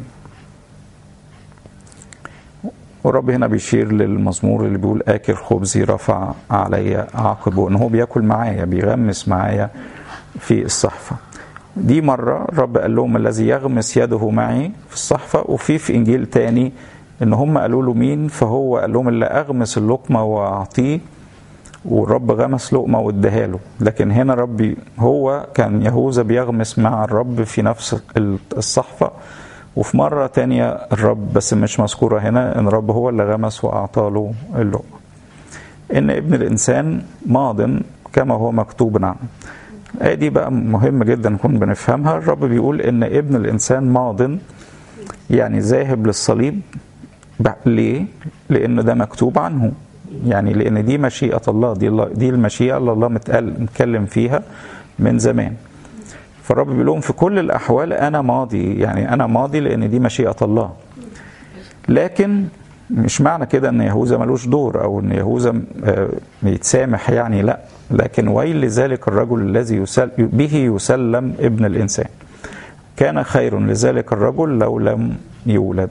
والرب هنا بيشير للمزمور اللي بيقول آكل خبزي رفع علي عقبه ان هو بياكل معايا بيغمس معايا في الصحفة دي مرة الرب قال لهم الذي يغمس يده معي في الصحفة وفي في إنجيل تاني إن هم قالوا له مين فهو قال لهم اللي أغمس اللقمة وأعطيه والرب غمس لقمة واداها له لكن هنا ربي هو كان يهوذا بيغمس مع الرب في نفس الصحفة وفي مرة تانية الرب بس مش مذكورة هنا ان الرب هو اللي غمس واعطى له اللقمة ان ابن الانسان ماض كما هو مكتوب عنه الآية دي بقى مهم جدا نكون بنفهمها الرب بيقول ان ابن الانسان ماض يعني ذاهب للصليب ليه؟ لان ده مكتوب عنه يعني لان دي مشيئه الله دي الله دي المشيئه اللي الله متكلم فيها من زمان فالرب بيقول لهم في كل الاحوال انا ماضي يعني انا ماضي لان دي مشيئه الله لكن مش معنى كده ان يهوذا ملوش دور او ان يهوذا يتسامح يعني لا لكن ويل لذلك الرجل الذي يسل به يسلم ابن الانسان كان خير لذلك الرجل لو لم يولد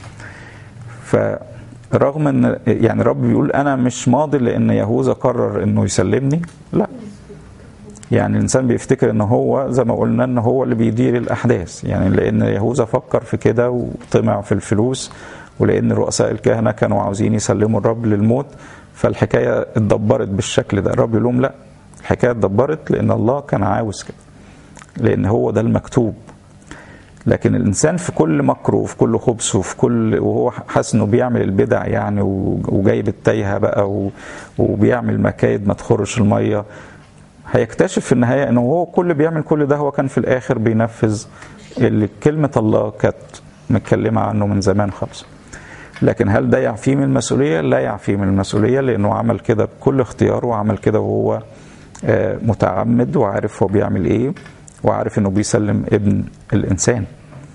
فرغم ان يعني الرب بيقول انا مش ماضي لان يهوذا قرر انه يسلمني لا يعني الانسان بيفتكر ان هو زي ما قلنا ان هو اللي بيدير الاحداث يعني لان يهوذا فكر في كده وطمع في الفلوس ولان رؤساء الكهنه كانوا عاوزين يسلموا الرب للموت فالحكايه اتدبرت بالشكل ده الرب يقول لهم لا الحكايه اتدبرت لان الله كان عاوز كده لان هو ده المكتوب لكن الانسان في كل مكره وفي كل خبث وفي كل وهو حاسس انه بيعمل البدع يعني وجايب التايهه بقى وبيعمل مكايد ما تخرش الميه هيكتشف في النهايه انه هو كل بيعمل كل ده هو كان في الاخر بينفذ اللي كلمه الله كانت متكلمه عنه من زمان خالص. لكن هل ده يعفيه من المسؤوليه؟ لا يعفيه من المسؤوليه لانه عمل كده بكل اختيار وعمل كده وهو متعمد وعارف هو بيعمل ايه وعارف انه بيسلم ابن الانسان.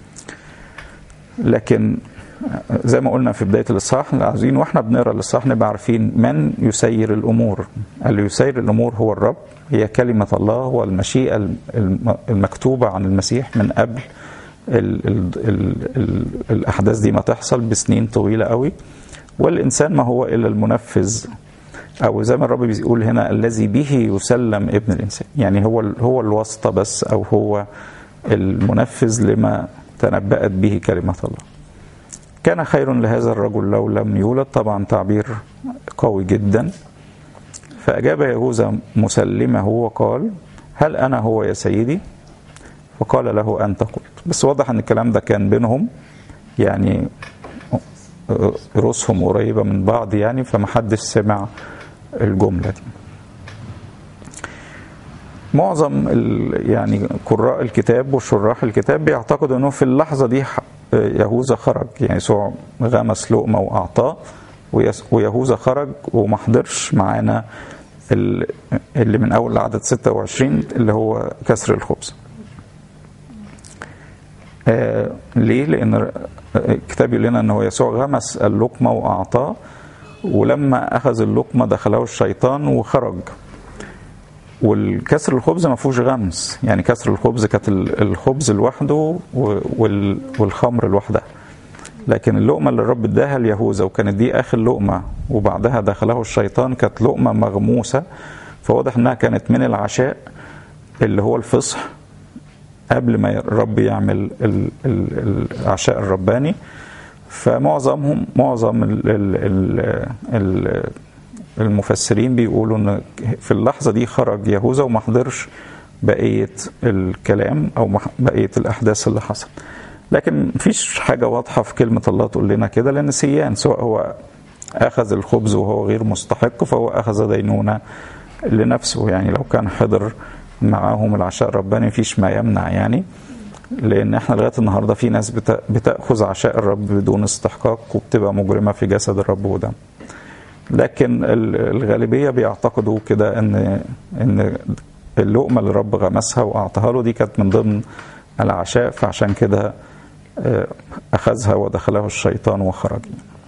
لكن زي ما قلنا في بدايه الاصحاح عايزين واحنا بنقرا الاصحاح نبقى عارفين من يسير الامور اللي يسير الامور هو الرب هي كلمه الله هو المشيئه المكتوبه عن المسيح من قبل ال ال ال ال الاحداث دي ما تحصل بسنين طويله قوي والانسان ما هو الا المنفذ او زي ما الرب بيقول هنا الذي به يسلم ابن الانسان يعني هو هو الواسطه بس او هو المنفذ لما تنبأت به كلمه الله كان خير لهذا الرجل لو لم يولد طبعا تعبير قوي جدا فأجاب يهوذا مسلمه وقال هل أنا هو يا سيدي وقال له أنت قلت بس واضح أن الكلام ده كان بينهم يعني رؤوسهم قريبة من بعض يعني فمحدش سمع الجملة دي معظم يعني قراء الكتاب وشراح الكتاب بيعتقدوا انه في اللحظه دي يهوذا خرج يعني يسوع غمس لقمه واعطاه ويهوذا خرج وما حضرش معانا اللي من اول عدد 26 اللي هو كسر الخبز. آه ليه؟ لان الكتاب يقول لنا ان هو يسوع غمس اللقمه واعطاه ولما اخذ اللقمه دخله الشيطان وخرج. والكسر الخبز ما فيهوش غمس يعني كسر الخبز كانت الخبز لوحده والخمر لوحدها لكن اللقمة اللي الرب اداها ليهوذا وكانت دي آخر لقمة وبعدها دخله الشيطان كانت لقمة مغموسة فواضح إنها كانت من العشاء اللي هو الفصح قبل ما الرب يعمل العشاء الرباني فمعظمهم معظم ال ال ال المفسرين بيقولوا ان في اللحظه دي خرج يهوذا وما حضرش بقيه الكلام او بقيه الاحداث اللي حصل لكن مفيش حاجه واضحه في كلمه الله تقول لنا كده لان سيان سواء هو اخذ الخبز وهو غير مستحق فهو اخذ دينونه لنفسه يعني لو كان حضر معاهم العشاء الرباني مفيش ما يمنع يعني لان احنا لغايه النهارده في ناس بتاخذ عشاء الرب بدون استحقاق وبتبقى مجرمه في جسد الرب ودم لكن الغالبيه بيعتقدوا كده ان ان اللقمه اللي الرب غمسها واعطاها له دي كانت من ضمن العشاء فعشان كده اخذها ودخله الشيطان وخرج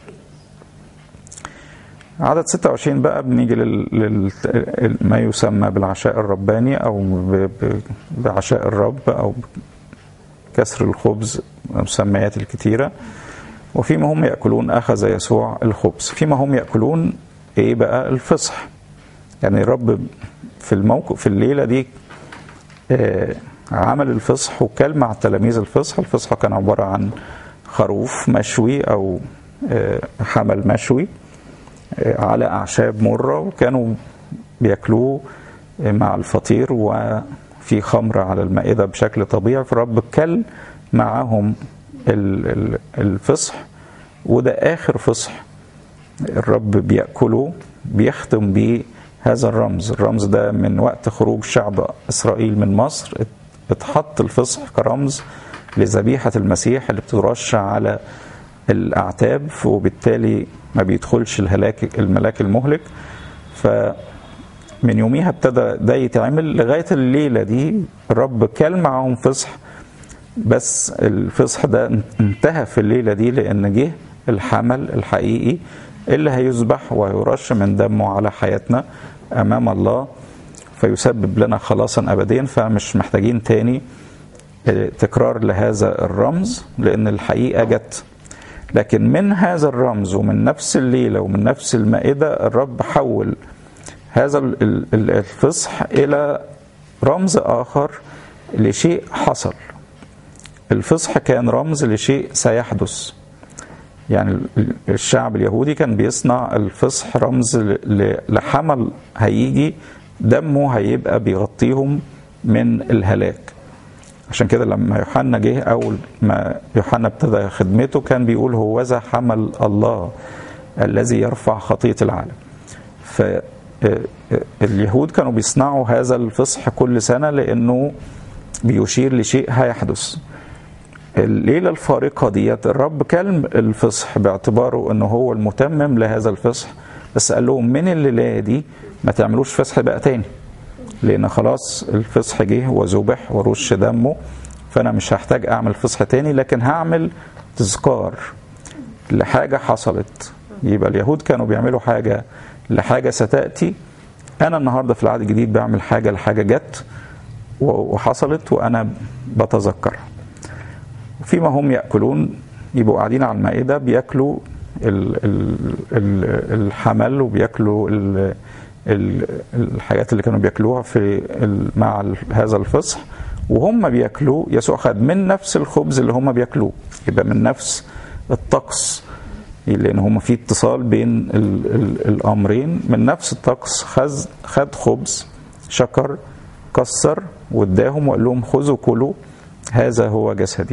عدد 26 بقى بنيجي لل... ما يسمى بالعشاء الرباني او ب... بعشاء الرب او كسر الخبز المسميات الكتيره وفيما هم ياكلون اخذ يسوع الخبز فيما هم ياكلون ايه بقى الفصح يعني الرب في الموقف في الليله دي آه عمل الفصح وكل مع التلاميذ الفصح الفصح كان عباره عن خروف مشوي او آه حمل مشوي آه على اعشاب مره وكانوا بياكلوه مع الفطير وفي خمر على المائدة بشكل طبيعي فالرب كل معاهم ال- ال- الفصح وده آخر فصح الرب بيأكله بيختم بيه هذا الرمز الرمز ده من وقت خروج شعب إسرائيل من مصر ات- اتحط الفصح كرمز لذبيحة المسيح اللي بترش على الأعتاب وبالتالي ما بيدخلش الهلاك الملاك المهلك فمن يوميها ابتدى ده يتعمل لغاية الليلة دي الرب كل معاهم فصح بس الفصح ده انتهى في الليلة دي لأن جه الحمل الحقيقي اللي هيذبح ويرش من دمه على حياتنا أمام الله فيسبب لنا خلاصا أبديا فمش محتاجين تاني تكرار لهذا الرمز لأن الحقيقة جت لكن من هذا الرمز ومن نفس الليلة ومن نفس المائدة الرب حول هذا ال- ال- ال- الفصح إلى رمز آخر لشيء حصل الفصح كان رمز لشيء سيحدث يعني ال- الشعب اليهودي كان بيصنع الفصح رمز ل- ل- لحمل هيجي دمه هيبقى بيغطيهم من الهلاك عشان كده لما يوحنا جه اول ما يوحنا ابتدى خدمته كان بيقول هوذا حمل الله الذي يرفع خطيه العالم فاليهود كانوا بيصنعوا هذا الفصح كل سنه لانه بيشير لشيء هيحدث الليلة الفارقة ديت الرب كلم الفصح باعتباره انه هو المتمم لهذا الفصح بس قال لهم من الليلة دي ما تعملوش فصح بقى تاني لان خلاص الفصح جه وذبح ورش دمه فانا مش هحتاج اعمل فصح تاني لكن هعمل تذكار لحاجة حصلت يبقى اليهود كانوا بيعملوا حاجة لحاجة ستأتي أنا النهاردة في العهد الجديد بعمل حاجة لحاجة جت وحصلت وأنا بتذكرها فيما هم ياكلون يبقوا قاعدين على المائده بياكلوا ال ال ال الحمل وبياكلوا ال ال الحاجات اللي كانوا بياكلوها في ال مع ال هذا الفصح وهم بياكلوا يسوع خد من نفس الخبز اللي هم بياكلوه يبقى من نفس الطقس لان هم في اتصال بين ال ال الامرين من نفس الطقس خد خد خبز شكر كسر واداهم وقال لهم خذوا كلوا هذا هو جسدي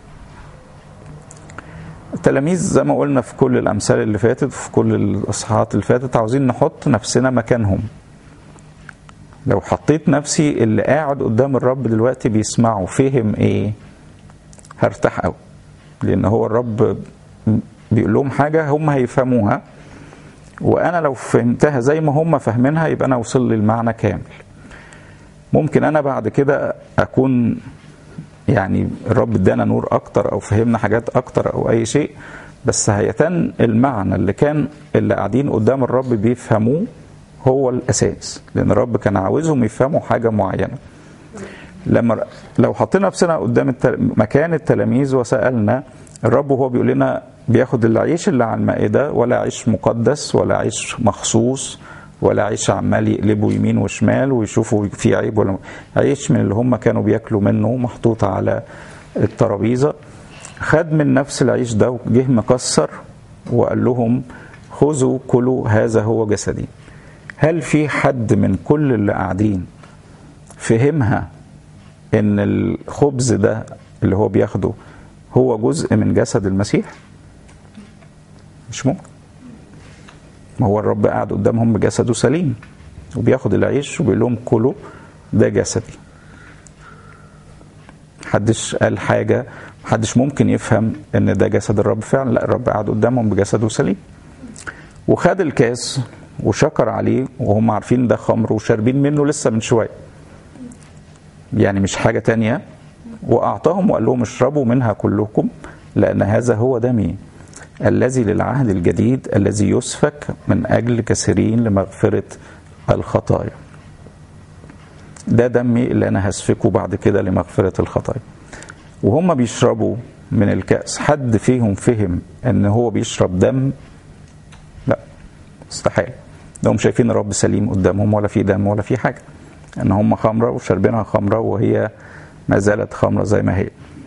التلاميذ زي ما قلنا في كل الامثال اللي فاتت وفي كل الاصحاحات اللي فاتت عاوزين نحط نفسنا مكانهم لو حطيت نفسي اللي قاعد قدام الرب دلوقتي بيسمعه فهم ايه هرتاح قوي لان هو الرب بيقول لهم حاجه هم هيفهموها وانا لو فهمتها زي ما هم فاهمينها يبقى انا وصل لي المعنى كامل ممكن انا بعد كده اكون يعني الرب ادانا نور اكتر او فهمنا حاجات اكتر او اي شيء بس هيتن المعنى اللي كان اللي قاعدين قدام الرب بيفهموه هو الاساس لان الرب كان عاوزهم يفهموا حاجه معينه لما لو حطينا نفسنا قدام التل... مكان التلاميذ وسالنا الرب وهو بيقول لنا بياخد العيش اللي على المائده ولا عيش مقدس ولا عيش مخصوص ولا عيش عمال يقلبوا يمين وشمال ويشوفوا في عيب ولا عيش من اللي هم كانوا بياكلوا منه محطوط على الترابيزه خد من نفس العيش ده وجه مكسر وقال لهم خذوا كلوا هذا هو جسدي هل في حد من كل اللي قاعدين فهمها ان الخبز ده اللي هو بياخده هو جزء من جسد المسيح مش ممكن ما هو الرب قاعد قدامهم بجسده سليم وبياخد العيش وبيقول لهم كلوا ده جسدي محدش قال حاجة محدش ممكن يفهم ان ده جسد الرب فعلا لا الرب قاعد قدامهم بجسده سليم وخد الكاس وشكر عليه وهم عارفين ده خمر وشاربين منه لسه من شوية يعني مش حاجة تانية وأعطاهم وقال لهم اشربوا منها كلكم لأن هذا هو دمي الذي للعهد الجديد الذي يسفك من أجل كثيرين لمغفرة الخطايا ده دمي اللي أنا هسفكه بعد كده لمغفرة الخطايا وهم بيشربوا من الكأس حد فيهم فهم ان هو بيشرب دم لا استحيل هم شايفين الرب سليم قدامهم ولا في دم ولا في حاجة ان هم خمرة وشاربينها خمرة وهي ما زالت خمرة زي ما هي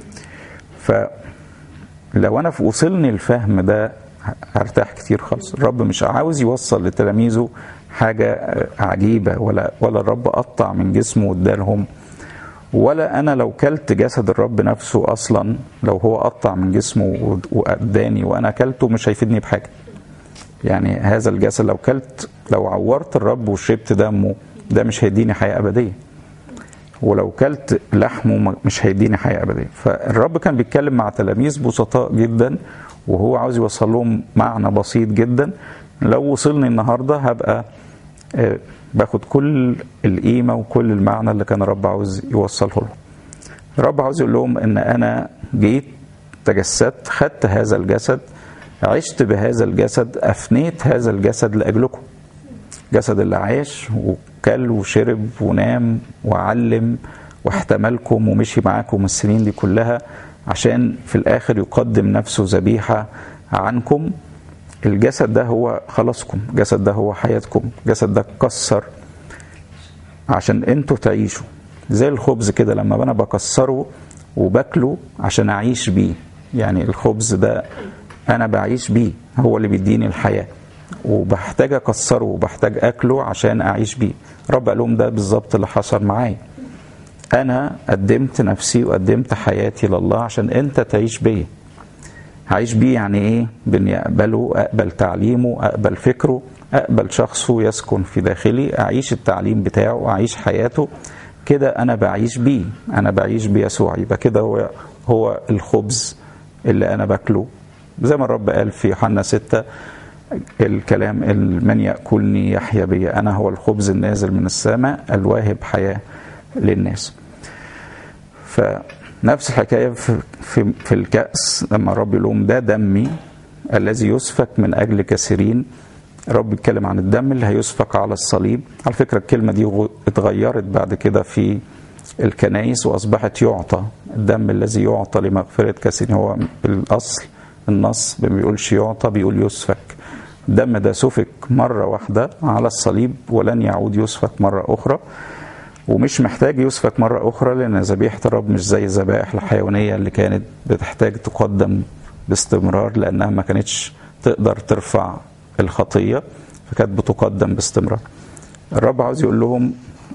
فلو انا وصلني الفهم ده هرتاح كتير خالص الرب مش عاوز يوصل لتلاميذه حاجة عجيبة ولا ولا الرب قطع من جسمه وادالهم ولا أنا لو كلت جسد الرب نفسه أصلا لو هو قطع من جسمه وأداني وأنا كلته مش هيفيدني بحاجة يعني هذا الجسد لو كلت لو عورت الرب وشربت دمه ده مش هيديني حياة أبدية ولو كلت لحمه مش هيديني حياة أبدية فالرب كان بيتكلم مع تلاميذ بسطاء جدا وهو عاوز يوصل لهم معنى بسيط جدا لو وصلني النهاردة هبقى باخد كل القيمة وكل المعنى اللي كان الرب عاوز يوصله لهم الرب عاوز يقول لهم ان انا جيت تجسدت خدت هذا الجسد عشت بهذا الجسد افنيت هذا الجسد لاجلكم جسد اللي عاش وكل وشرب ونام وعلم واحتملكم ومشي معاكم السنين دي كلها عشان في الاخر يقدم نفسه ذبيحه عنكم الجسد ده هو خلاصكم الجسد ده هو حياتكم الجسد ده اتكسر عشان انتوا تعيشوا زي الخبز كده لما انا بكسره وباكله عشان اعيش بيه يعني الخبز ده انا بعيش بيه هو اللي بيديني الحياه وبحتاج اكسره وبحتاج اكله عشان اعيش بيه رب قال لهم ده بالظبط اللي حصل معايا انا قدمت نفسي وقدمت حياتي لله عشان انت تعيش بيا هعيش بيه يعني ايه باني اقبله اقبل تعليمه اقبل فكره اقبل شخصه يسكن في داخلي اعيش التعليم بتاعه اعيش حياته كده انا بعيش بيه انا بعيش بيسوع يبقى كده هو هو الخبز اللي انا باكله زي ما الرب قال في يوحنا ستة الكلام من ياكلني يحيا بي انا هو الخبز النازل من السماء الواهب حياه للناس فنفس الحكايه في, في, في الكاس لما الرب يقول لهم ده دمي الذي يسفك من اجل كثيرين الرب بيتكلم عن الدم اللي هيسفك على الصليب على فكره الكلمه دي اتغيرت بعد كده في الكنايس واصبحت يعطى الدم الذي يعطى لمغفره كثيرين هو الاصل النص ما بيقولش يعطى بيقول يسفك الدم ده سفك مرة واحدة على الصليب ولن يعود يسفك مرة أخرى ومش محتاج يسفك مرة أخرى لأن ذبيحة الرب مش زي الذبائح الحيوانية اللي كانت بتحتاج تقدم باستمرار لأنها ما كانتش تقدر ترفع الخطية فكانت بتقدم باستمرار الرب عاوز يقول لهم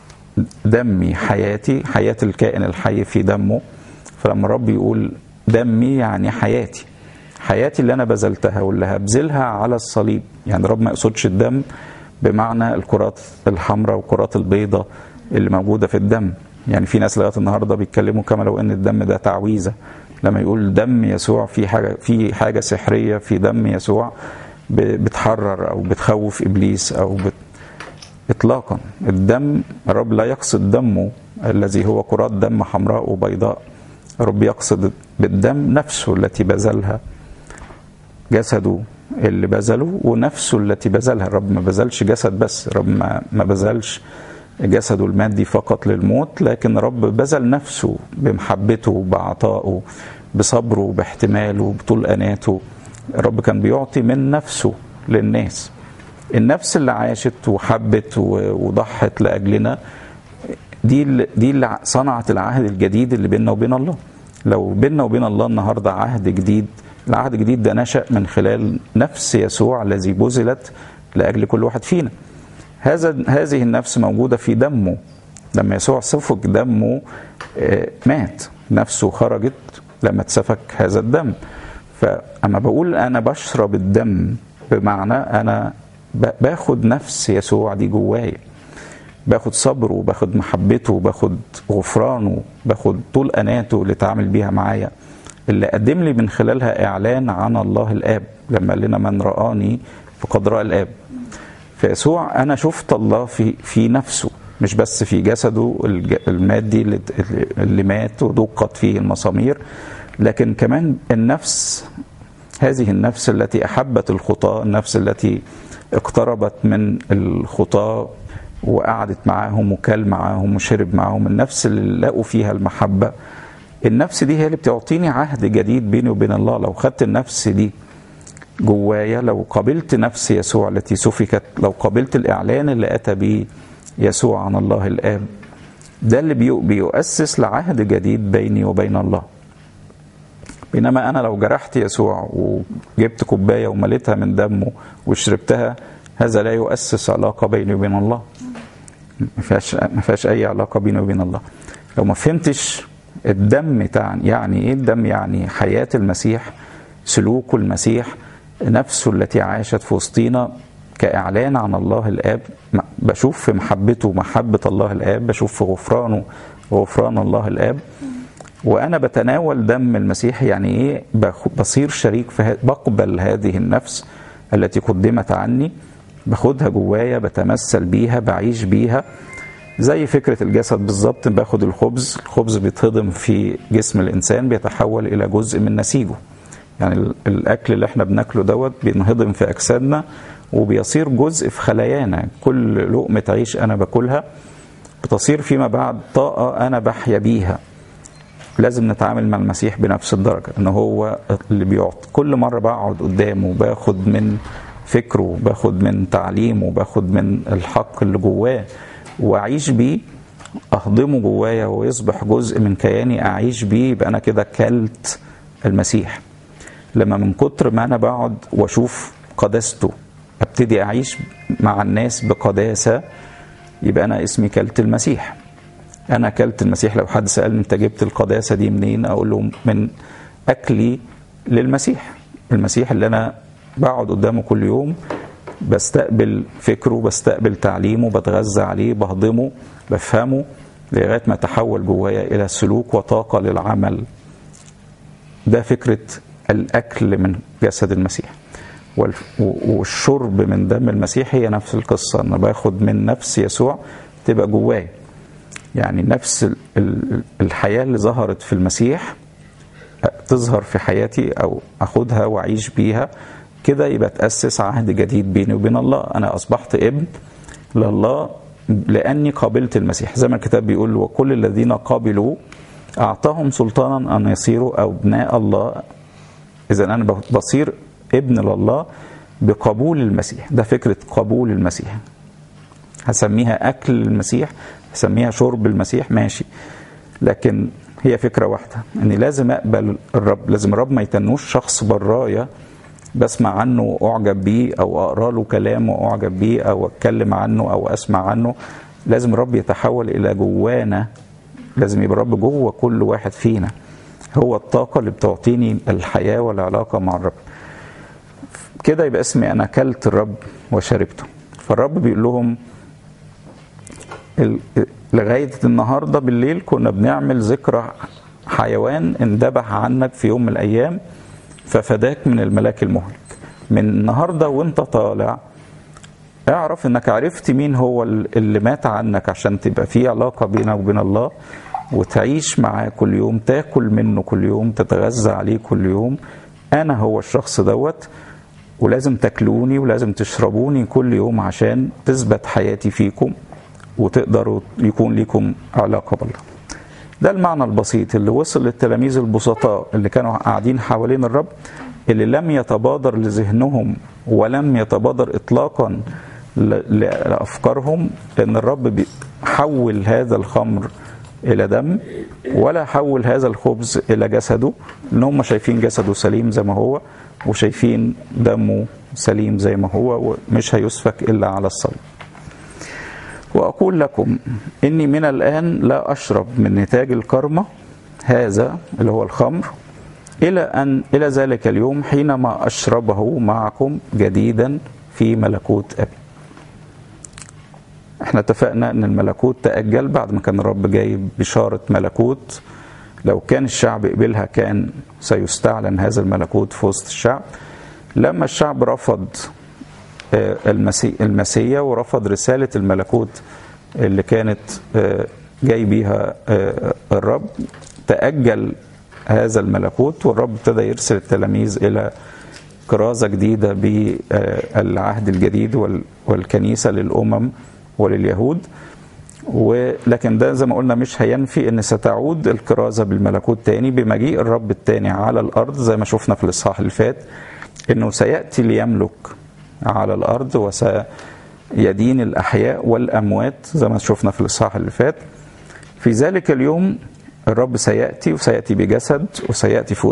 دمي حياتي حياة الكائن الحي في دمه فلما الرب يقول دمي يعني حياتي حياتي اللي انا بذلتها واللي هبذلها على الصليب يعني الرب ما يقصدش الدم بمعنى الكرات الحمراء والكرات البيضاء اللي موجوده في الدم يعني في ناس لغايه النهارده بيتكلموا كما لو ان الدم ده تعويذه لما يقول دم يسوع في حاجه في حاجه سحريه في دم يسوع بتحرر او بتخوف ابليس او بت اطلاقا الدم الرب لا يقصد دمه الذي هو كرات دم حمراء وبيضاء الرب يقصد بالدم نفسه التي بذلها جسده اللي بذله ونفسه التي بذلها الرب ما بذلش جسد بس الرب ما بذلش جسده المادي فقط للموت لكن الرب بذل نفسه بمحبته بعطائه بصبره باحتماله بطول اناته الرب كان بيعطي من نفسه للناس النفس اللي عاشت وحبت وضحت لاجلنا دي اللي دي اللي صنعت العهد الجديد اللي بيننا وبين الله لو بيننا وبين الله النهارده عهد جديد العهد الجديد ده نشأ من خلال نفس يسوع الذي بذلت لأجل كل واحد فينا هذا هذه النفس موجودة في دمه لما يسوع سفك دمه مات نفسه خرجت لما اتسفك هذا الدم فأما بقول أنا بشرب الدم بمعنى أنا باخد نفس يسوع دي جوايا باخد صبره باخد محبته باخد غفرانه باخد طول أناته اللي تعامل بيها معايا اللي قدم لي من خلالها اعلان عن الله الاب لما قال لنا من رآني فقد رأى الاب فيسوع انا شفت الله في في نفسه مش بس في جسده المادي اللي مات ودقت فيه المسامير لكن كمان النفس هذه النفس التي احبت الخطاه النفس التي اقتربت من الخطاه وقعدت معاهم وكل معاهم وشرب معاهم النفس اللي لقوا فيها المحبه النفس دي هي اللي بتعطيني عهد جديد بيني وبين الله لو خدت النفس دي جوايا لو قبلت نفس يسوع التي سفكت لو قبلت الاعلان اللي اتى به يسوع عن الله الاب ده اللي بيؤسس لعهد جديد بيني وبين الله بينما انا لو جرحت يسوع وجبت كوبايه ومليتها من دمه وشربتها هذا لا يؤسس علاقه بيني وبين الله ما فيهاش ما فيهاش اي علاقه بيني وبين الله لو ما فهمتش الدم تعني يعني ايه الدم يعني حياه المسيح سلوك المسيح نفسه التي عاشت في وسطينا كاعلان عن الله الاب بشوف في محبته محبه الله الاب بشوف في غفرانه غفران الله الاب وانا بتناول دم المسيح يعني ايه بصير شريك في بقبل هذه النفس التي قدمت عني باخدها جوايا بتمثل بيها بعيش بيها زي فكرة الجسد بالظبط باخد الخبز الخبز بيتهضم في جسم الإنسان بيتحول إلى جزء من نسيجه يعني الأكل اللي احنا بناكله دوت بينهضم في أجسادنا وبيصير جزء في خلايانا كل لقمة عيش أنا باكلها بتصير فيما بعد طاقة أنا بحيا بيها لازم نتعامل مع المسيح بنفس الدرجة ان هو اللي بيعطي كل مرة بقعد قدامه باخد من فكره باخد من تعليمه باخد من الحق اللي جواه واعيش بيه اهضمه جوايا ويصبح جزء من كياني اعيش بيه يبقى انا كده كلت المسيح لما من كتر ما انا بقعد واشوف قداسته ابتدي اعيش مع الناس بقداسه يبقى انا اسمي كلت المسيح انا اكلت المسيح لو حد سالني انت جبت القداسه دي منين اقول له من اكلي للمسيح المسيح اللي انا بقعد قدامه كل يوم بستقبل فكره بستقبل تعليمه بتغذى عليه بهضمه بفهمه لغايه ما تحول جوايا الى سلوك وطاقه للعمل ده فكره الاكل من جسد المسيح والشرب من دم المسيح هي نفس القصه انا باخد من نفس يسوع تبقى جوايا يعني نفس الحياه اللي ظهرت في المسيح تظهر في حياتي او اخدها واعيش بيها كده يبقى تاسس عهد جديد بيني وبين الله انا اصبحت ابن لله لاني قابلت المسيح زي ما الكتاب بيقول وكل الذين قابلوا اعطاهم سلطانا ان يصيروا ابناء الله اذا انا بصير ابن لله بقبول المسيح ده فكره قبول المسيح هسميها اكل المسيح هسميها شرب المسيح ماشي لكن هي فكره واحده اني لازم اقبل الرب لازم الرب ما يتنوش شخص برايا بسمع عنه واعجب بيه او اقرا له كلام واعجب بيه او اتكلم عنه او اسمع عنه لازم الرب يتحول الى جوانا لازم يبقى الرب جوه كل واحد فينا هو الطاقة اللي بتعطيني الحياة والعلاقة مع الرب كده يبقى اسمي أنا أكلت الرب وشربته فالرب بيقول لهم لغاية النهاردة بالليل كنا بنعمل ذكرى حيوان اندبح عنك في يوم من الأيام ففداك من الملاك المهلك من النهاردة وانت طالع اعرف انك عرفت مين هو اللي مات عنك عشان تبقى في علاقة بينك وبين الله وتعيش معاه كل يوم تاكل منه كل يوم تتغذى عليه كل يوم انا هو الشخص دوت ولازم تاكلوني ولازم تشربوني كل يوم عشان تثبت حياتي فيكم وتقدروا يكون لكم علاقة بالله ده المعنى البسيط اللي وصل للتلاميذ البسطاء اللي كانوا قاعدين حوالين الرب اللي لم يتبادر لذهنهم ولم يتبادر اطلاقا لافكارهم ان الرب حول هذا الخمر الى دم ولا حول هذا الخبز الى جسده ان هم شايفين جسده سليم زي ما هو وشايفين دمه سليم زي ما هو ومش هيسفك الا على الصليب واقول لكم اني من الان لا اشرب من نتاج الكرمه هذا اللي هو الخمر الى ان الى ذلك اليوم حينما اشربه معكم جديدا في ملكوت ابي احنا اتفقنا ان الملكوت تأجل بعد ما كان الرب جايب بشارة ملكوت لو كان الشعب قبلها كان سيستعلن هذا الملكوت في وسط الشعب لما الشعب رفض المسيا ورفض رسالة الملكوت اللي كانت جاي بيها الرب تأجل هذا الملكوت والرب ابتدى يرسل التلاميذ إلى كرازة جديدة بالعهد الجديد والكنيسة للأمم ولليهود ولكن ده زي ما قلنا مش هينفي ان ستعود الكرازه بالملكوت تاني بمجيء الرب التاني على الارض زي ما شفنا في الاصحاح اللي فات انه سياتي ليملك على الارض وسيدين الاحياء والاموات زي ما شفنا في الاصحاح اللي فات في ذلك اليوم الرب سياتي وسياتي بجسد وسياتي في وسط شعبه وسيحتفل وهيشرب من نتاج الكرم اللي هي الخمره ويبقى اسمه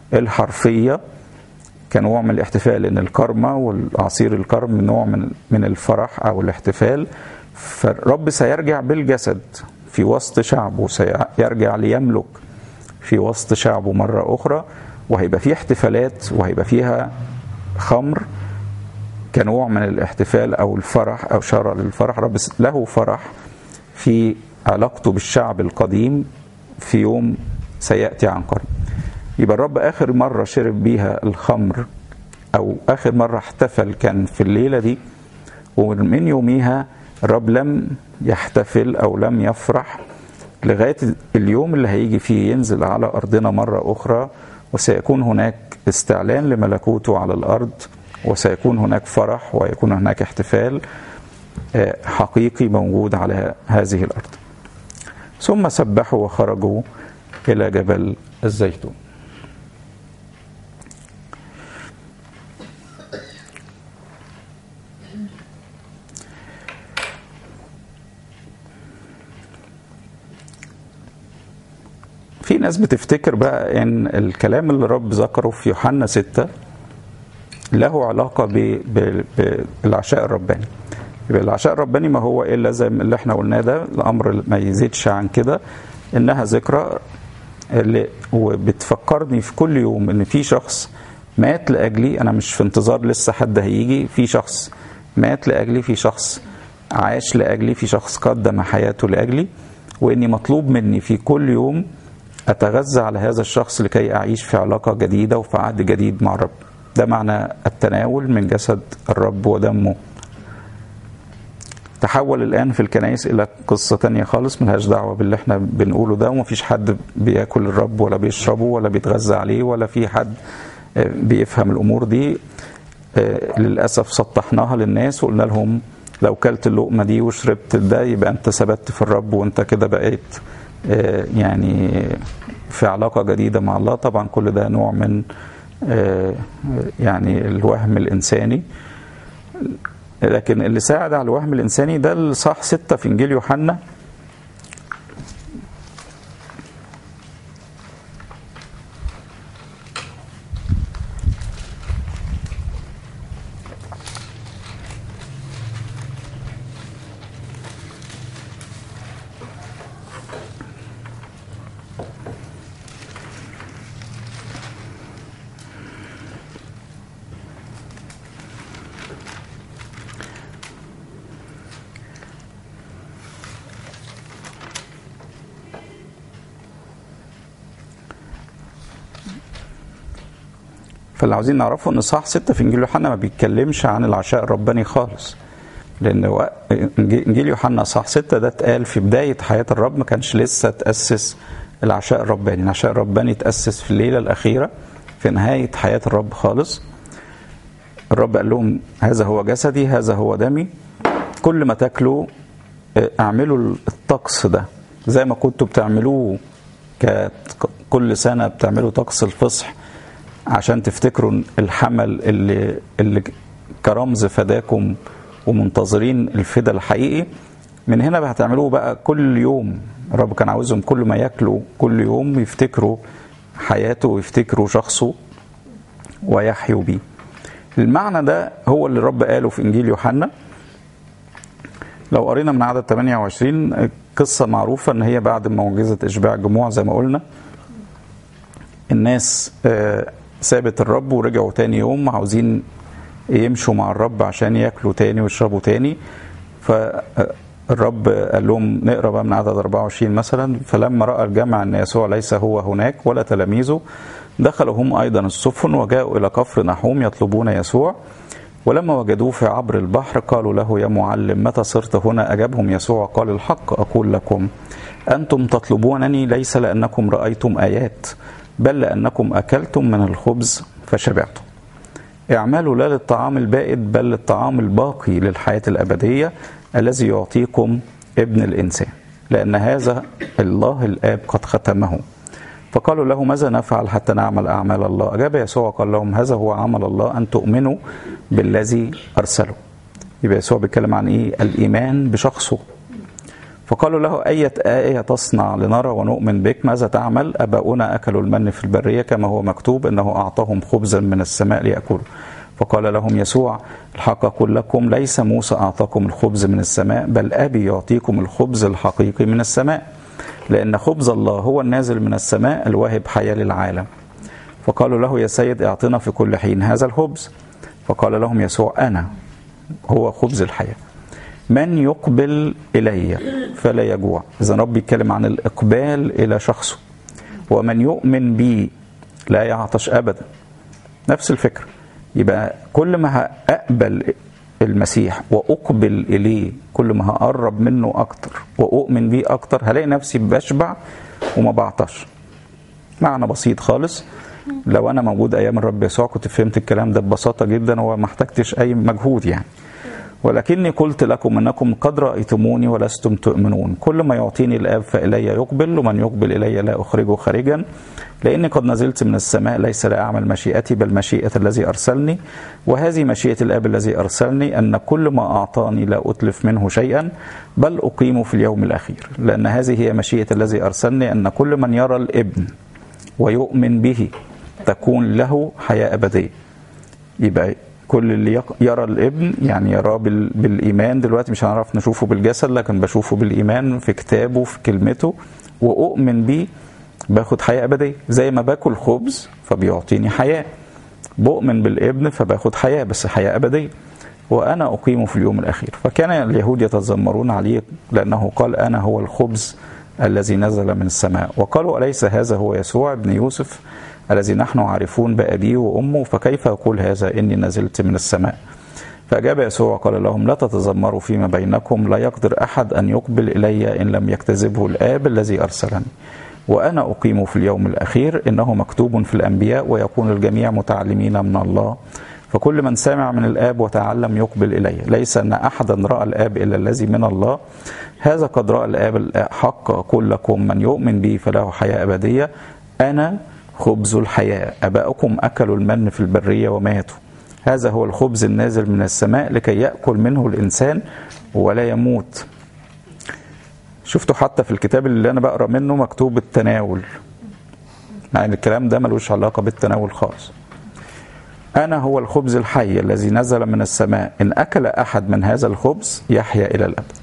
الحرفية كنوع من الاحتفال لأن الكرمة والعصير الكرم نوع من من الفرح أو الاحتفال فالرب سيرجع بالجسد في وسط شعبه سيرجع ليملك في وسط شعبه مرة أخرى وهيبقى فيه احتفالات وهيبقى فيها خمر كنوع من الاحتفال أو الفرح أو شرع للفرح رب له فرح في علاقته بالشعب القديم في يوم سيأتي عن قريب يبقى الرب آخر مرة شرب بيها الخمر أو آخر مرة احتفل كان في الليلة دي ومن يوميها الرب لم يحتفل أو لم يفرح لغاية اليوم اللي هيجي فيه ينزل على أرضنا مرة أخرى وسيكون هناك استعلان لملكوته على الأرض وسيكون هناك فرح ويكون هناك احتفال حقيقي موجود على هذه الأرض ثم سبحوا وخرجوا إلى جبل الزيتون في ناس بتفتكر بقى ان الكلام اللي الرب ذكره في يوحنا ستة له علاقة بالعشاء الرباني يبقى العشاء الرباني ما هو الا زي اللي احنا قلناه ده الامر ما يزيدش عن كده انها ذكرى اللي وبتفكرني في كل يوم ان في شخص مات لاجلي انا مش في انتظار لسه حد هيجي في شخص مات لاجلي في شخص عاش لاجلي في شخص قدم حياته لاجلي واني مطلوب مني في كل يوم اتغذى على هذا الشخص لكي اعيش في علاقه جديده وفي عهد جديد مع الرب ده معنى التناول من جسد الرب ودمه تحول الآن في الكنائس إلى قصة تانية خالص ملهاش دعوة باللي احنا بنقوله ده ومفيش حد بياكل الرب ولا بيشربه ولا بيتغذى عليه ولا في حد بيفهم الأمور دي للأسف سطحناها للناس وقلنا لهم لو كلت اللقمة دي وشربت ده يبقى أنت ثبت في الرب وأنت كده بقيت يعني في علاقة جديدة مع الله طبعا كل ده نوع من يعني الوهم الإنساني لكن اللي ساعد على الوهم الإنساني ده الصح ستة في إنجيل يوحنا فاللي عاوزين نعرفه ان صح ستة في انجيل يوحنا ما بيتكلمش عن العشاء الرباني خالص لان انجيل يوحنا صح ستة ده اتقال في بداية حياة الرب ما كانش لسه تأسس العشاء الرباني العشاء الرباني تأسس في الليلة الأخيرة في نهاية حياة الرب خالص الرب قال لهم هذا هو جسدي هذا هو دمي كل ما تاكلوا اعملوا الطقس ده زي ما كنتوا بتعملوه كل سنة بتعملوا طقس الفصح عشان تفتكروا الحمل اللي اللي كرمز فداكم ومنتظرين الفدا الحقيقي من هنا هتعملوه بقى كل يوم الرب كان عاوزهم كل ما ياكلوا كل يوم يفتكروا حياته ويفتكروا شخصه ويحيوا بيه المعنى ده هو اللي الرب قاله في انجيل يوحنا لو قرينا من عدد 28 قصة معروفة ان هي بعد معجزة اشباع الجموع زي ما قلنا الناس سابت الرب ورجعوا تاني يوم عاوزين يمشوا مع الرب عشان ياكلوا تاني ويشربوا تاني فالرب قال لهم نقرا بقى من عدد 24 مثلا فلما راى الجمع ان يسوع ليس هو هناك ولا تلاميذه دخلوا هم ايضا السفن وجاءوا الى كفر نحوم يطلبون يسوع ولما وجدوه في عبر البحر قالوا له يا معلم متى صرت هنا اجابهم يسوع قال الحق اقول لكم انتم تطلبونني ليس لانكم رايتم ايات بل لأنكم أكلتم من الخبز فشبعتم اعملوا لا للطعام البائد بل للطعام الباقي للحياة الأبدية الذي يعطيكم ابن الإنسان لأن هذا الله الآب قد ختمه فقالوا له ماذا نفعل حتى نعمل أعمال الله أجاب يسوع قال لهم هذا هو عمل الله أن تؤمنوا بالذي أرسله يبقى يسوع بيتكلم عن إيه الإيمان بشخصه فقالوا له أية آية تصنع لنرى ونؤمن بك ماذا تعمل أباؤنا أكلوا المن في البرية كما هو مكتوب إنه أعطاهم خبزا من السماء ليأكلوا فقال لهم يسوع الحق أقول لكم ليس موسى أعطاكم الخبز من السماء بل أبي يعطيكم الخبز الحقيقي من السماء لأن خبز الله هو النازل من السماء الواهب حياة للعالم فقالوا له يا سيد اعطنا في كل حين هذا الخبز فقال لهم يسوع أنا هو خبز الحياة من يقبل إلي فلا يجوع إذا رب يتكلم عن الإقبال إلى شخصه ومن يؤمن بي لا يعطش أبدا نفس الفكرة يبقى كل ما أقبل المسيح وأقبل إليه كل ما هقرب منه أكتر وأؤمن بيه أكتر هلاقي نفسي بشبع وما بعطش معنى بسيط خالص لو أنا موجود أيام الرب يسوع كنت فهمت الكلام ده ببساطة جدا وما احتجتش أي مجهود يعني ولكني قلت لكم انكم قد رايتموني ولستم تؤمنون كل ما يعطيني الاب فالي يقبل ومن يقبل الي لا اخرجه خارجا لاني قد نزلت من السماء ليس لاعمل مشيئتي بل مشيئه الذي ارسلني وهذه مشيئه الاب الذي ارسلني ان كل ما اعطاني لا اتلف منه شيئا بل اقيمه في اليوم الاخير لان هذه هي مشيئه الذي ارسلني ان كل من يرى الابن ويؤمن به تكون له حياه ابديه يبقى كل اللي يرى الابن يعني يراه بالايمان دلوقتي مش هنعرف نشوفه بالجسد لكن بشوفه بالايمان في كتابه في كلمته واؤمن بيه باخد حياه ابديه زي ما باكل خبز فبيعطيني حياه بؤمن بالابن فباخد حياه بس حياه ابديه وانا اقيمه في اليوم الاخير فكان اليهود يتذمرون عليه لانه قال انا هو الخبز الذي نزل من السماء وقالوا اليس هذا هو يسوع ابن يوسف الذي نحن عارفون بأبيه وأمه فكيف يقول هذا إني نزلت من السماء فأجاب يسوع وقال لهم لا تتذمروا فيما بينكم لا يقدر أحد أن يقبل إلي إن لم يكتذبه الآب الذي أرسلني وأنا أقيم في اليوم الأخير إنه مكتوب في الأنبياء ويكون الجميع متعلمين من الله فكل من سمع من الآب وتعلم يقبل إلي ليس أن أحدا رأى الآب إلا الذي من الله هذا قد رأى الآب حق أقول لكم من يؤمن بي فله حياة أبدية أنا خبز الحياة أباؤكم أكلوا المن في البرية وماتوا هذا هو الخبز النازل من السماء لكي يأكل منه الإنسان ولا يموت شفتوا حتى في الكتاب اللي أنا بقرأ منه مكتوب التناول يعني الكلام ده ملوش علاقة بالتناول خالص أنا هو الخبز الحي الذي نزل من السماء إن أكل أحد من هذا الخبز يحيا إلى الأبد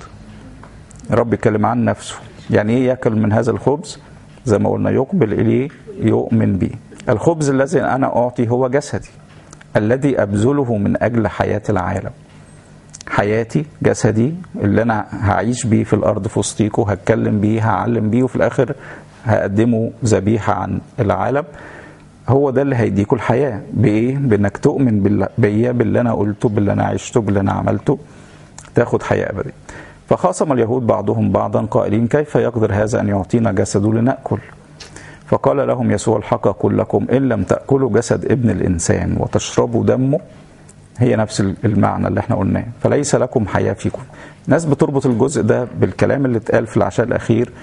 رب يتكلم عن نفسه يعني إيه يأكل من هذا الخبز زي ما قلنا يقبل إليه يؤمن به الخبز الذي أنا أعطي هو جسدي الذي أبذله من أجل حياة العالم حياتي جسدي اللي أنا هعيش بيه في الأرض في وسطيكوا هتكلم بيه هعلم بيه وفي الآخر هقدمه ذبيحة عن العالم هو ده اللي هيديكوا الحياة بإيه؟ بإنك تؤمن بيا باللي أنا قلته باللي أنا عشته باللي أنا عملته تاخد حياة أبدية فخاصم اليهود بعضهم بعضا قائلين كيف يقدر هذا أن يعطينا جسده لنأكل فقال لهم يسوع الحق أقول لكم إن لم تأكلوا جسد ابن الإنسان وتشربوا دمه هي نفس المعنى اللي احنا قلناه فليس لكم حياة فيكم ناس بتربط الجزء ده بالكلام اللي اتقال في العشاء الأخير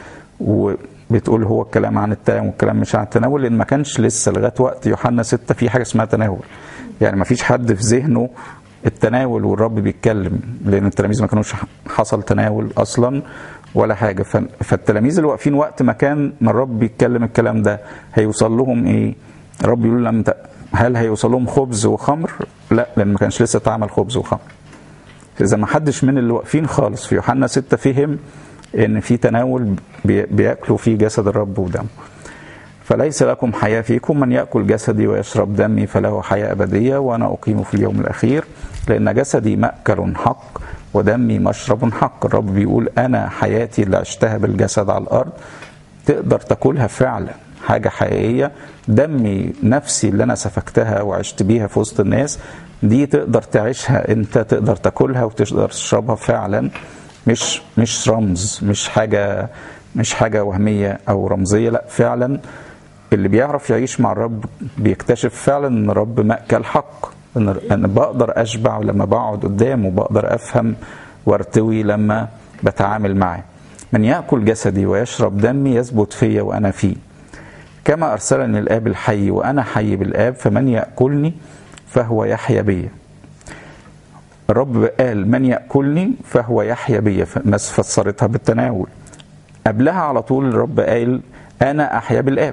وبتقول هو الكلام عن التناول والكلام مش عن التناول لأن ما كانش لسه لغاية وقت يوحنا ستة في حاجة اسمها تناول يعني ما فيش حد في ذهنه التناول والرب بيتكلم لأن التلاميذ ما كانوش حصل تناول أصلا ولا حاجه فالتلاميذ اللي واقفين وقت ما كان ما الرب بيتكلم الكلام ده هيوصل لهم ايه؟ الرب يقول لهم هل هيوصل لهم خبز وخمر؟ لا لان ما كانش لسه اتعمل خبز وخمر. اذا ما حدش من اللي واقفين خالص في يوحنا 6 فهم ان في تناول بياكلوا فيه جسد الرب ودمه. فليس لكم حياة فيكم من يأكل جسدي ويشرب دمي فله حياة أبدية وأنا أقيم في اليوم الأخير لأن جسدي مأكل حق ودمي مشرب حق الرب بيقول أنا حياتي اللي عشتها بالجسد على الأرض تقدر تاكلها فعلا حاجة حقيقية دمي نفسي اللي أنا سفكتها وعشت بيها في وسط الناس دي تقدر تعيشها أنت تقدر تاكلها وتقدر تشربها فعلا مش مش رمز مش حاجة مش حاجة وهمية أو رمزية لا فعلا اللي بيعرف يعيش مع الرب بيكتشف فعلا ان الرب مأكل حق ان انا بقدر اشبع لما بقعد قدامه بقدر افهم وارتوي لما بتعامل معاه من ياكل جسدي ويشرب دمي يثبت فيا وانا فيه كما ارسلني الاب الحي وانا حي بالاب فمن ياكلني فهو يحيا بي الرب قال من ياكلني فهو يحيا بي الناس فسرتها بالتناول قبلها على طول الرب قال انا احيا بالاب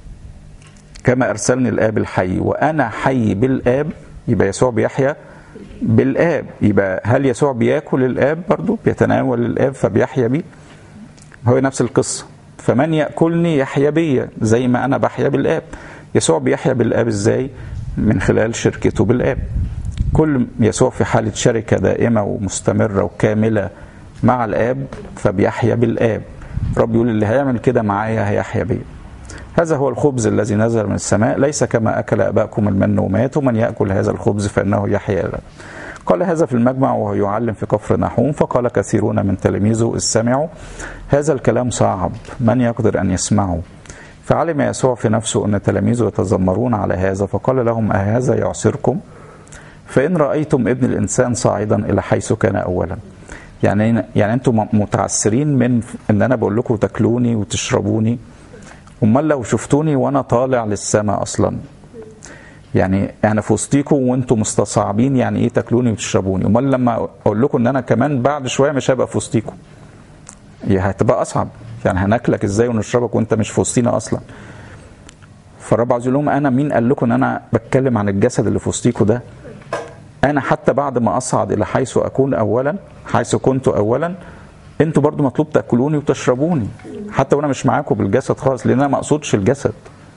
كما ارسلني الاب الحي وانا حي بالاب يبقى يسوع بيحيا بالاب يبقى هل يسوع بياكل الاب برضه بيتناول الاب فبيحيا بيه هو نفس القصه فمن ياكلني يحيا بيا زي ما انا بحيا بالاب يسوع بيحيا بالاب ازاي من خلال شركته بالاب كل يسوع في حاله شركه دائمه ومستمره وكامله مع الاب فبيحيا بالاب رب يقول اللي هيعمل كده معايا هيحيا بيا هذا هو الخبز الذي نزل من السماء ليس كما اكل اباؤكم المن وماتوا من ياكل هذا الخبز فانه يحيا الى قال هذا في المجمع وهو يعلم في كفر نحوم فقال كثيرون من تلاميذه إذ سمعوا هذا الكلام صعب من يقدر أن يسمعه فعلم يسوع في نفسه أن تلاميذه يتذمرون على هذا فقال لهم أهذا يعسركم فإن رأيتم ابن الإنسان صاعدا إلى حيث كان أولا يعني يعني انتم متعسرين من ان انا بقول لكم تاكلوني وتشربوني امال لو شفتوني وانا طالع للسماء اصلا يعني انا في وسطيكم وانتم مستصعبين يعني ايه تاكلوني وتشربوني امال لما اقول لكم ان انا كمان بعد شويه مش هبقى في وسطيكم هتبقى اصعب يعني هناكلك ازاي ونشربك وانت مش في وسطينا اصلا فالرب عاوز يقول لهم انا مين قال لكم ان انا بتكلم عن الجسد اللي في وسطيكم ده انا حتى بعد ما اصعد الى حيث اكون اولا حيث كنت اولا انتوا برضو مطلوب تاكلوني وتشربوني حتى وانا مش معاكم بالجسد خالص لان انا ما اقصدش الجسد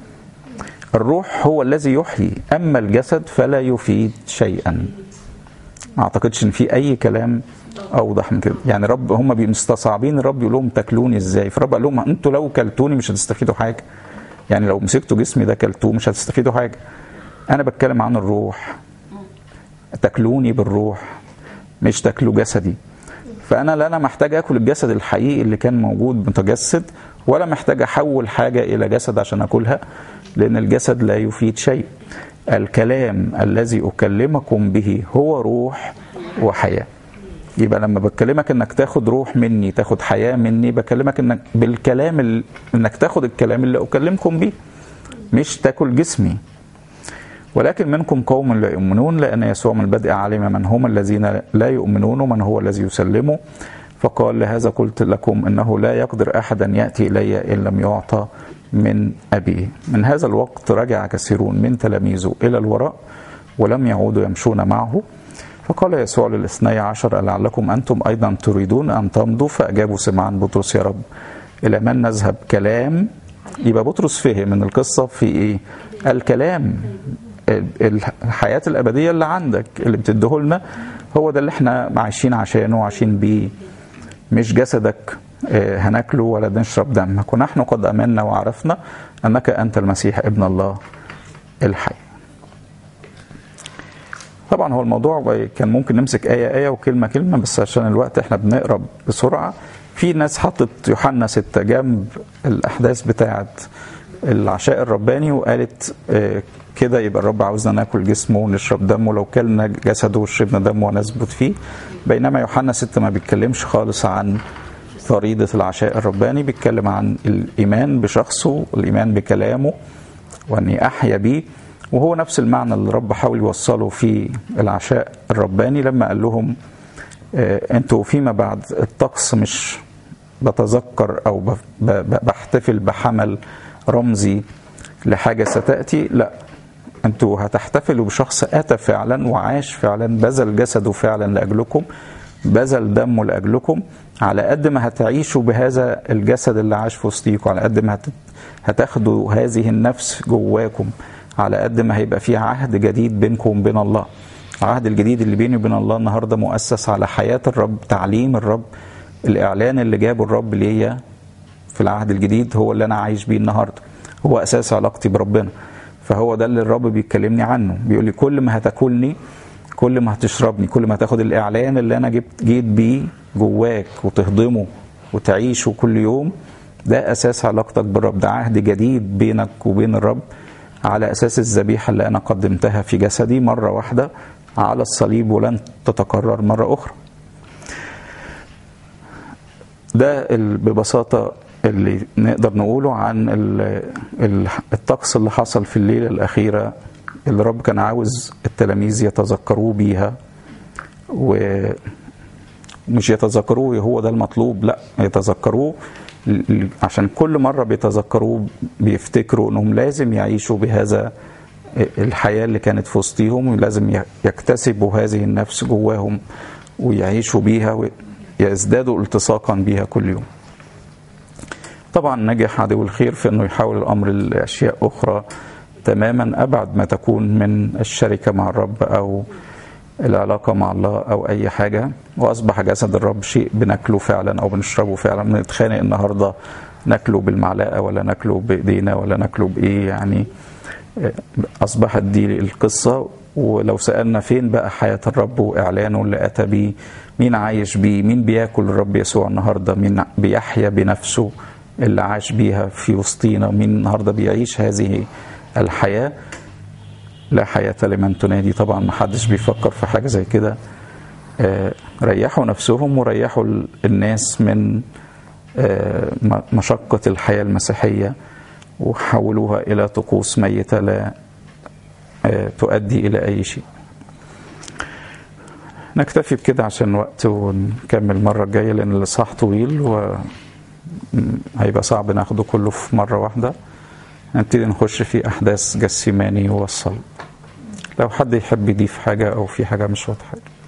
الروح هو الذي يحيي اما الجسد فلا يفيد شيئا ما اعتقدش ان في اي كلام اوضح من كده يعني رب هم مستصعبين الرب يقول لهم تاكلوني ازاي فرب قال لهم انتوا لو كلتوني مش هتستفيدوا حاجه يعني لو مسكتوا جسمي ده كلتوه مش هتستفيدوا حاجه انا بتكلم عن الروح تاكلوني بالروح مش تاكلوا جسدي فانا لا انا محتاج اكل الجسد الحقيقي اللي كان موجود متجسد ولا محتاج احول حاجه الى جسد عشان اكلها لان الجسد لا يفيد شيء الكلام الذي اكلمكم به هو روح وحياه يبقى لما بكلمك انك تاخد روح مني تاخد حياه مني بكلمك انك بالكلام ال... انك تاخد الكلام اللي اكلمكم به مش تاكل جسمي ولكن منكم قوم لا يؤمنون لأن يسوع من البدء علم من هم الذين لا يؤمنون ومن هو الذي يسلمه فقال لهذا قلت لكم انه لا يقدر احد ان ياتي الي ان لم يعطى من ابيه. من هذا الوقت رجع كثيرون من تلاميذه الى الوراء ولم يعودوا يمشون معه فقال يسوع للاثني عشر لعلكم انتم ايضا تريدون ان تمضوا فاجابوا سمعان بطرس يا رب الى من نذهب كلام يبقى بطرس فهم ان القصه في ايه؟ الكلام الحياة الأبدية اللي عندك اللي بتديهولنا هو ده اللي احنا عايشين عشانه وعايشين بيه مش جسدك هناكله ولا نشرب دمك ونحن قد أمنا وعرفنا أنك أنت المسيح ابن الله الحي طبعا هو الموضوع كان ممكن نمسك آية آية وكلمة كلمة بس عشان الوقت احنا بنقرا بسرعة في ناس حطت يوحنا ستة جنب الأحداث بتاعت العشاء الرباني وقالت كده يبقى الرب عاوزنا ناكل جسمه ونشرب دمه لو كلنا جسده وشربنا دمه ونثبت فيه بينما يوحنا ستة ما بيتكلمش خالص عن فريضة العشاء الرباني بيتكلم عن الإيمان بشخصه الإيمان بكلامه وأني أحيا بيه وهو نفس المعنى اللي الرب حاول يوصله في العشاء الرباني لما قال لهم انتوا فيما بعد الطقس مش بتذكر او بحتفل بحمل رمزي لحاجه ستاتي لا انتوا هتحتفلوا بشخص اتى فعلا وعاش فعلا بذل جسده فعلا لاجلكم بذل دمه لاجلكم على قد ما هتعيشوا بهذا الجسد اللي عاش في وسطيكم على قد ما هتاخدوا هذه النفس جواكم على قد ما هيبقى في عهد جديد بينكم وبين الله العهد الجديد اللي بيني وبين الله النهارده مؤسس على حياه الرب تعليم الرب الاعلان اللي جابه الرب ليا في العهد الجديد هو اللي انا عايش بيه النهارده هو اساس علاقتي بربنا فهو ده اللي الرب بيتكلمني عنه بيقول لي كل ما هتاكلني كل ما هتشربني كل ما هتاخد الاعلان اللي انا جبت جيت بيه جواك وتهضمه وتعيشه كل يوم ده اساس علاقتك بالرب ده عهد جديد بينك وبين الرب على اساس الذبيحه اللي انا قدمتها في جسدي مره واحده على الصليب ولن تتكرر مره اخرى ده ببساطه اللي نقدر نقوله عن الطقس اللي حصل في الليله الاخيره اللي الرب كان عاوز التلاميذ يتذكروه بيها ومش يتذكروه هو ده المطلوب لا يتذكروه ل- ل- عشان كل مرة بيتذكروه بيفتكروا انهم لازم يعيشوا بهذا الحياة اللي كانت في وسطهم ولازم ي- يكتسبوا هذه النفس جواهم ويعيشوا بيها ويزدادوا التصاقا بيها كل يوم طبعا نجح عدو الخير في انه يحول الامر لاشياء اخرى تماما ابعد ما تكون من الشركه مع الرب او العلاقه مع الله او اي حاجه واصبح جسد الرب شيء بناكله فعلا او بنشربه فعلا بنتخانق النهارده ناكله بالمعلقه ولا ناكله بايدينا ولا ناكله بايه يعني اصبحت دي القصه ولو سالنا فين بقى حياه الرب واعلانه اللي اتى بيه مين عايش بيه مين بياكل الرب يسوع النهارده مين بيحيا بنفسه اللي عاش بيها في وسطينا مين النهارده بيعيش هذه الحياه لا حياه لمن تنادي طبعا ما حدش بيفكر في حاجه زي كده آه، ريحوا نفسهم وريحوا ال- الناس من آه، م- مشقه الحياه المسيحيه وحولوها الى طقوس ميته لا آه، تؤدي الى اي شيء نكتفي بكده عشان وقت ونكمل المره الجايه لان الاصحاح طويل و هيبقى صعب ناخده كله في مرة واحدة نبتدي نخش في أحداث جسيماني والصلب لو حد يحب يضيف حاجة أو في حاجة مش واضحة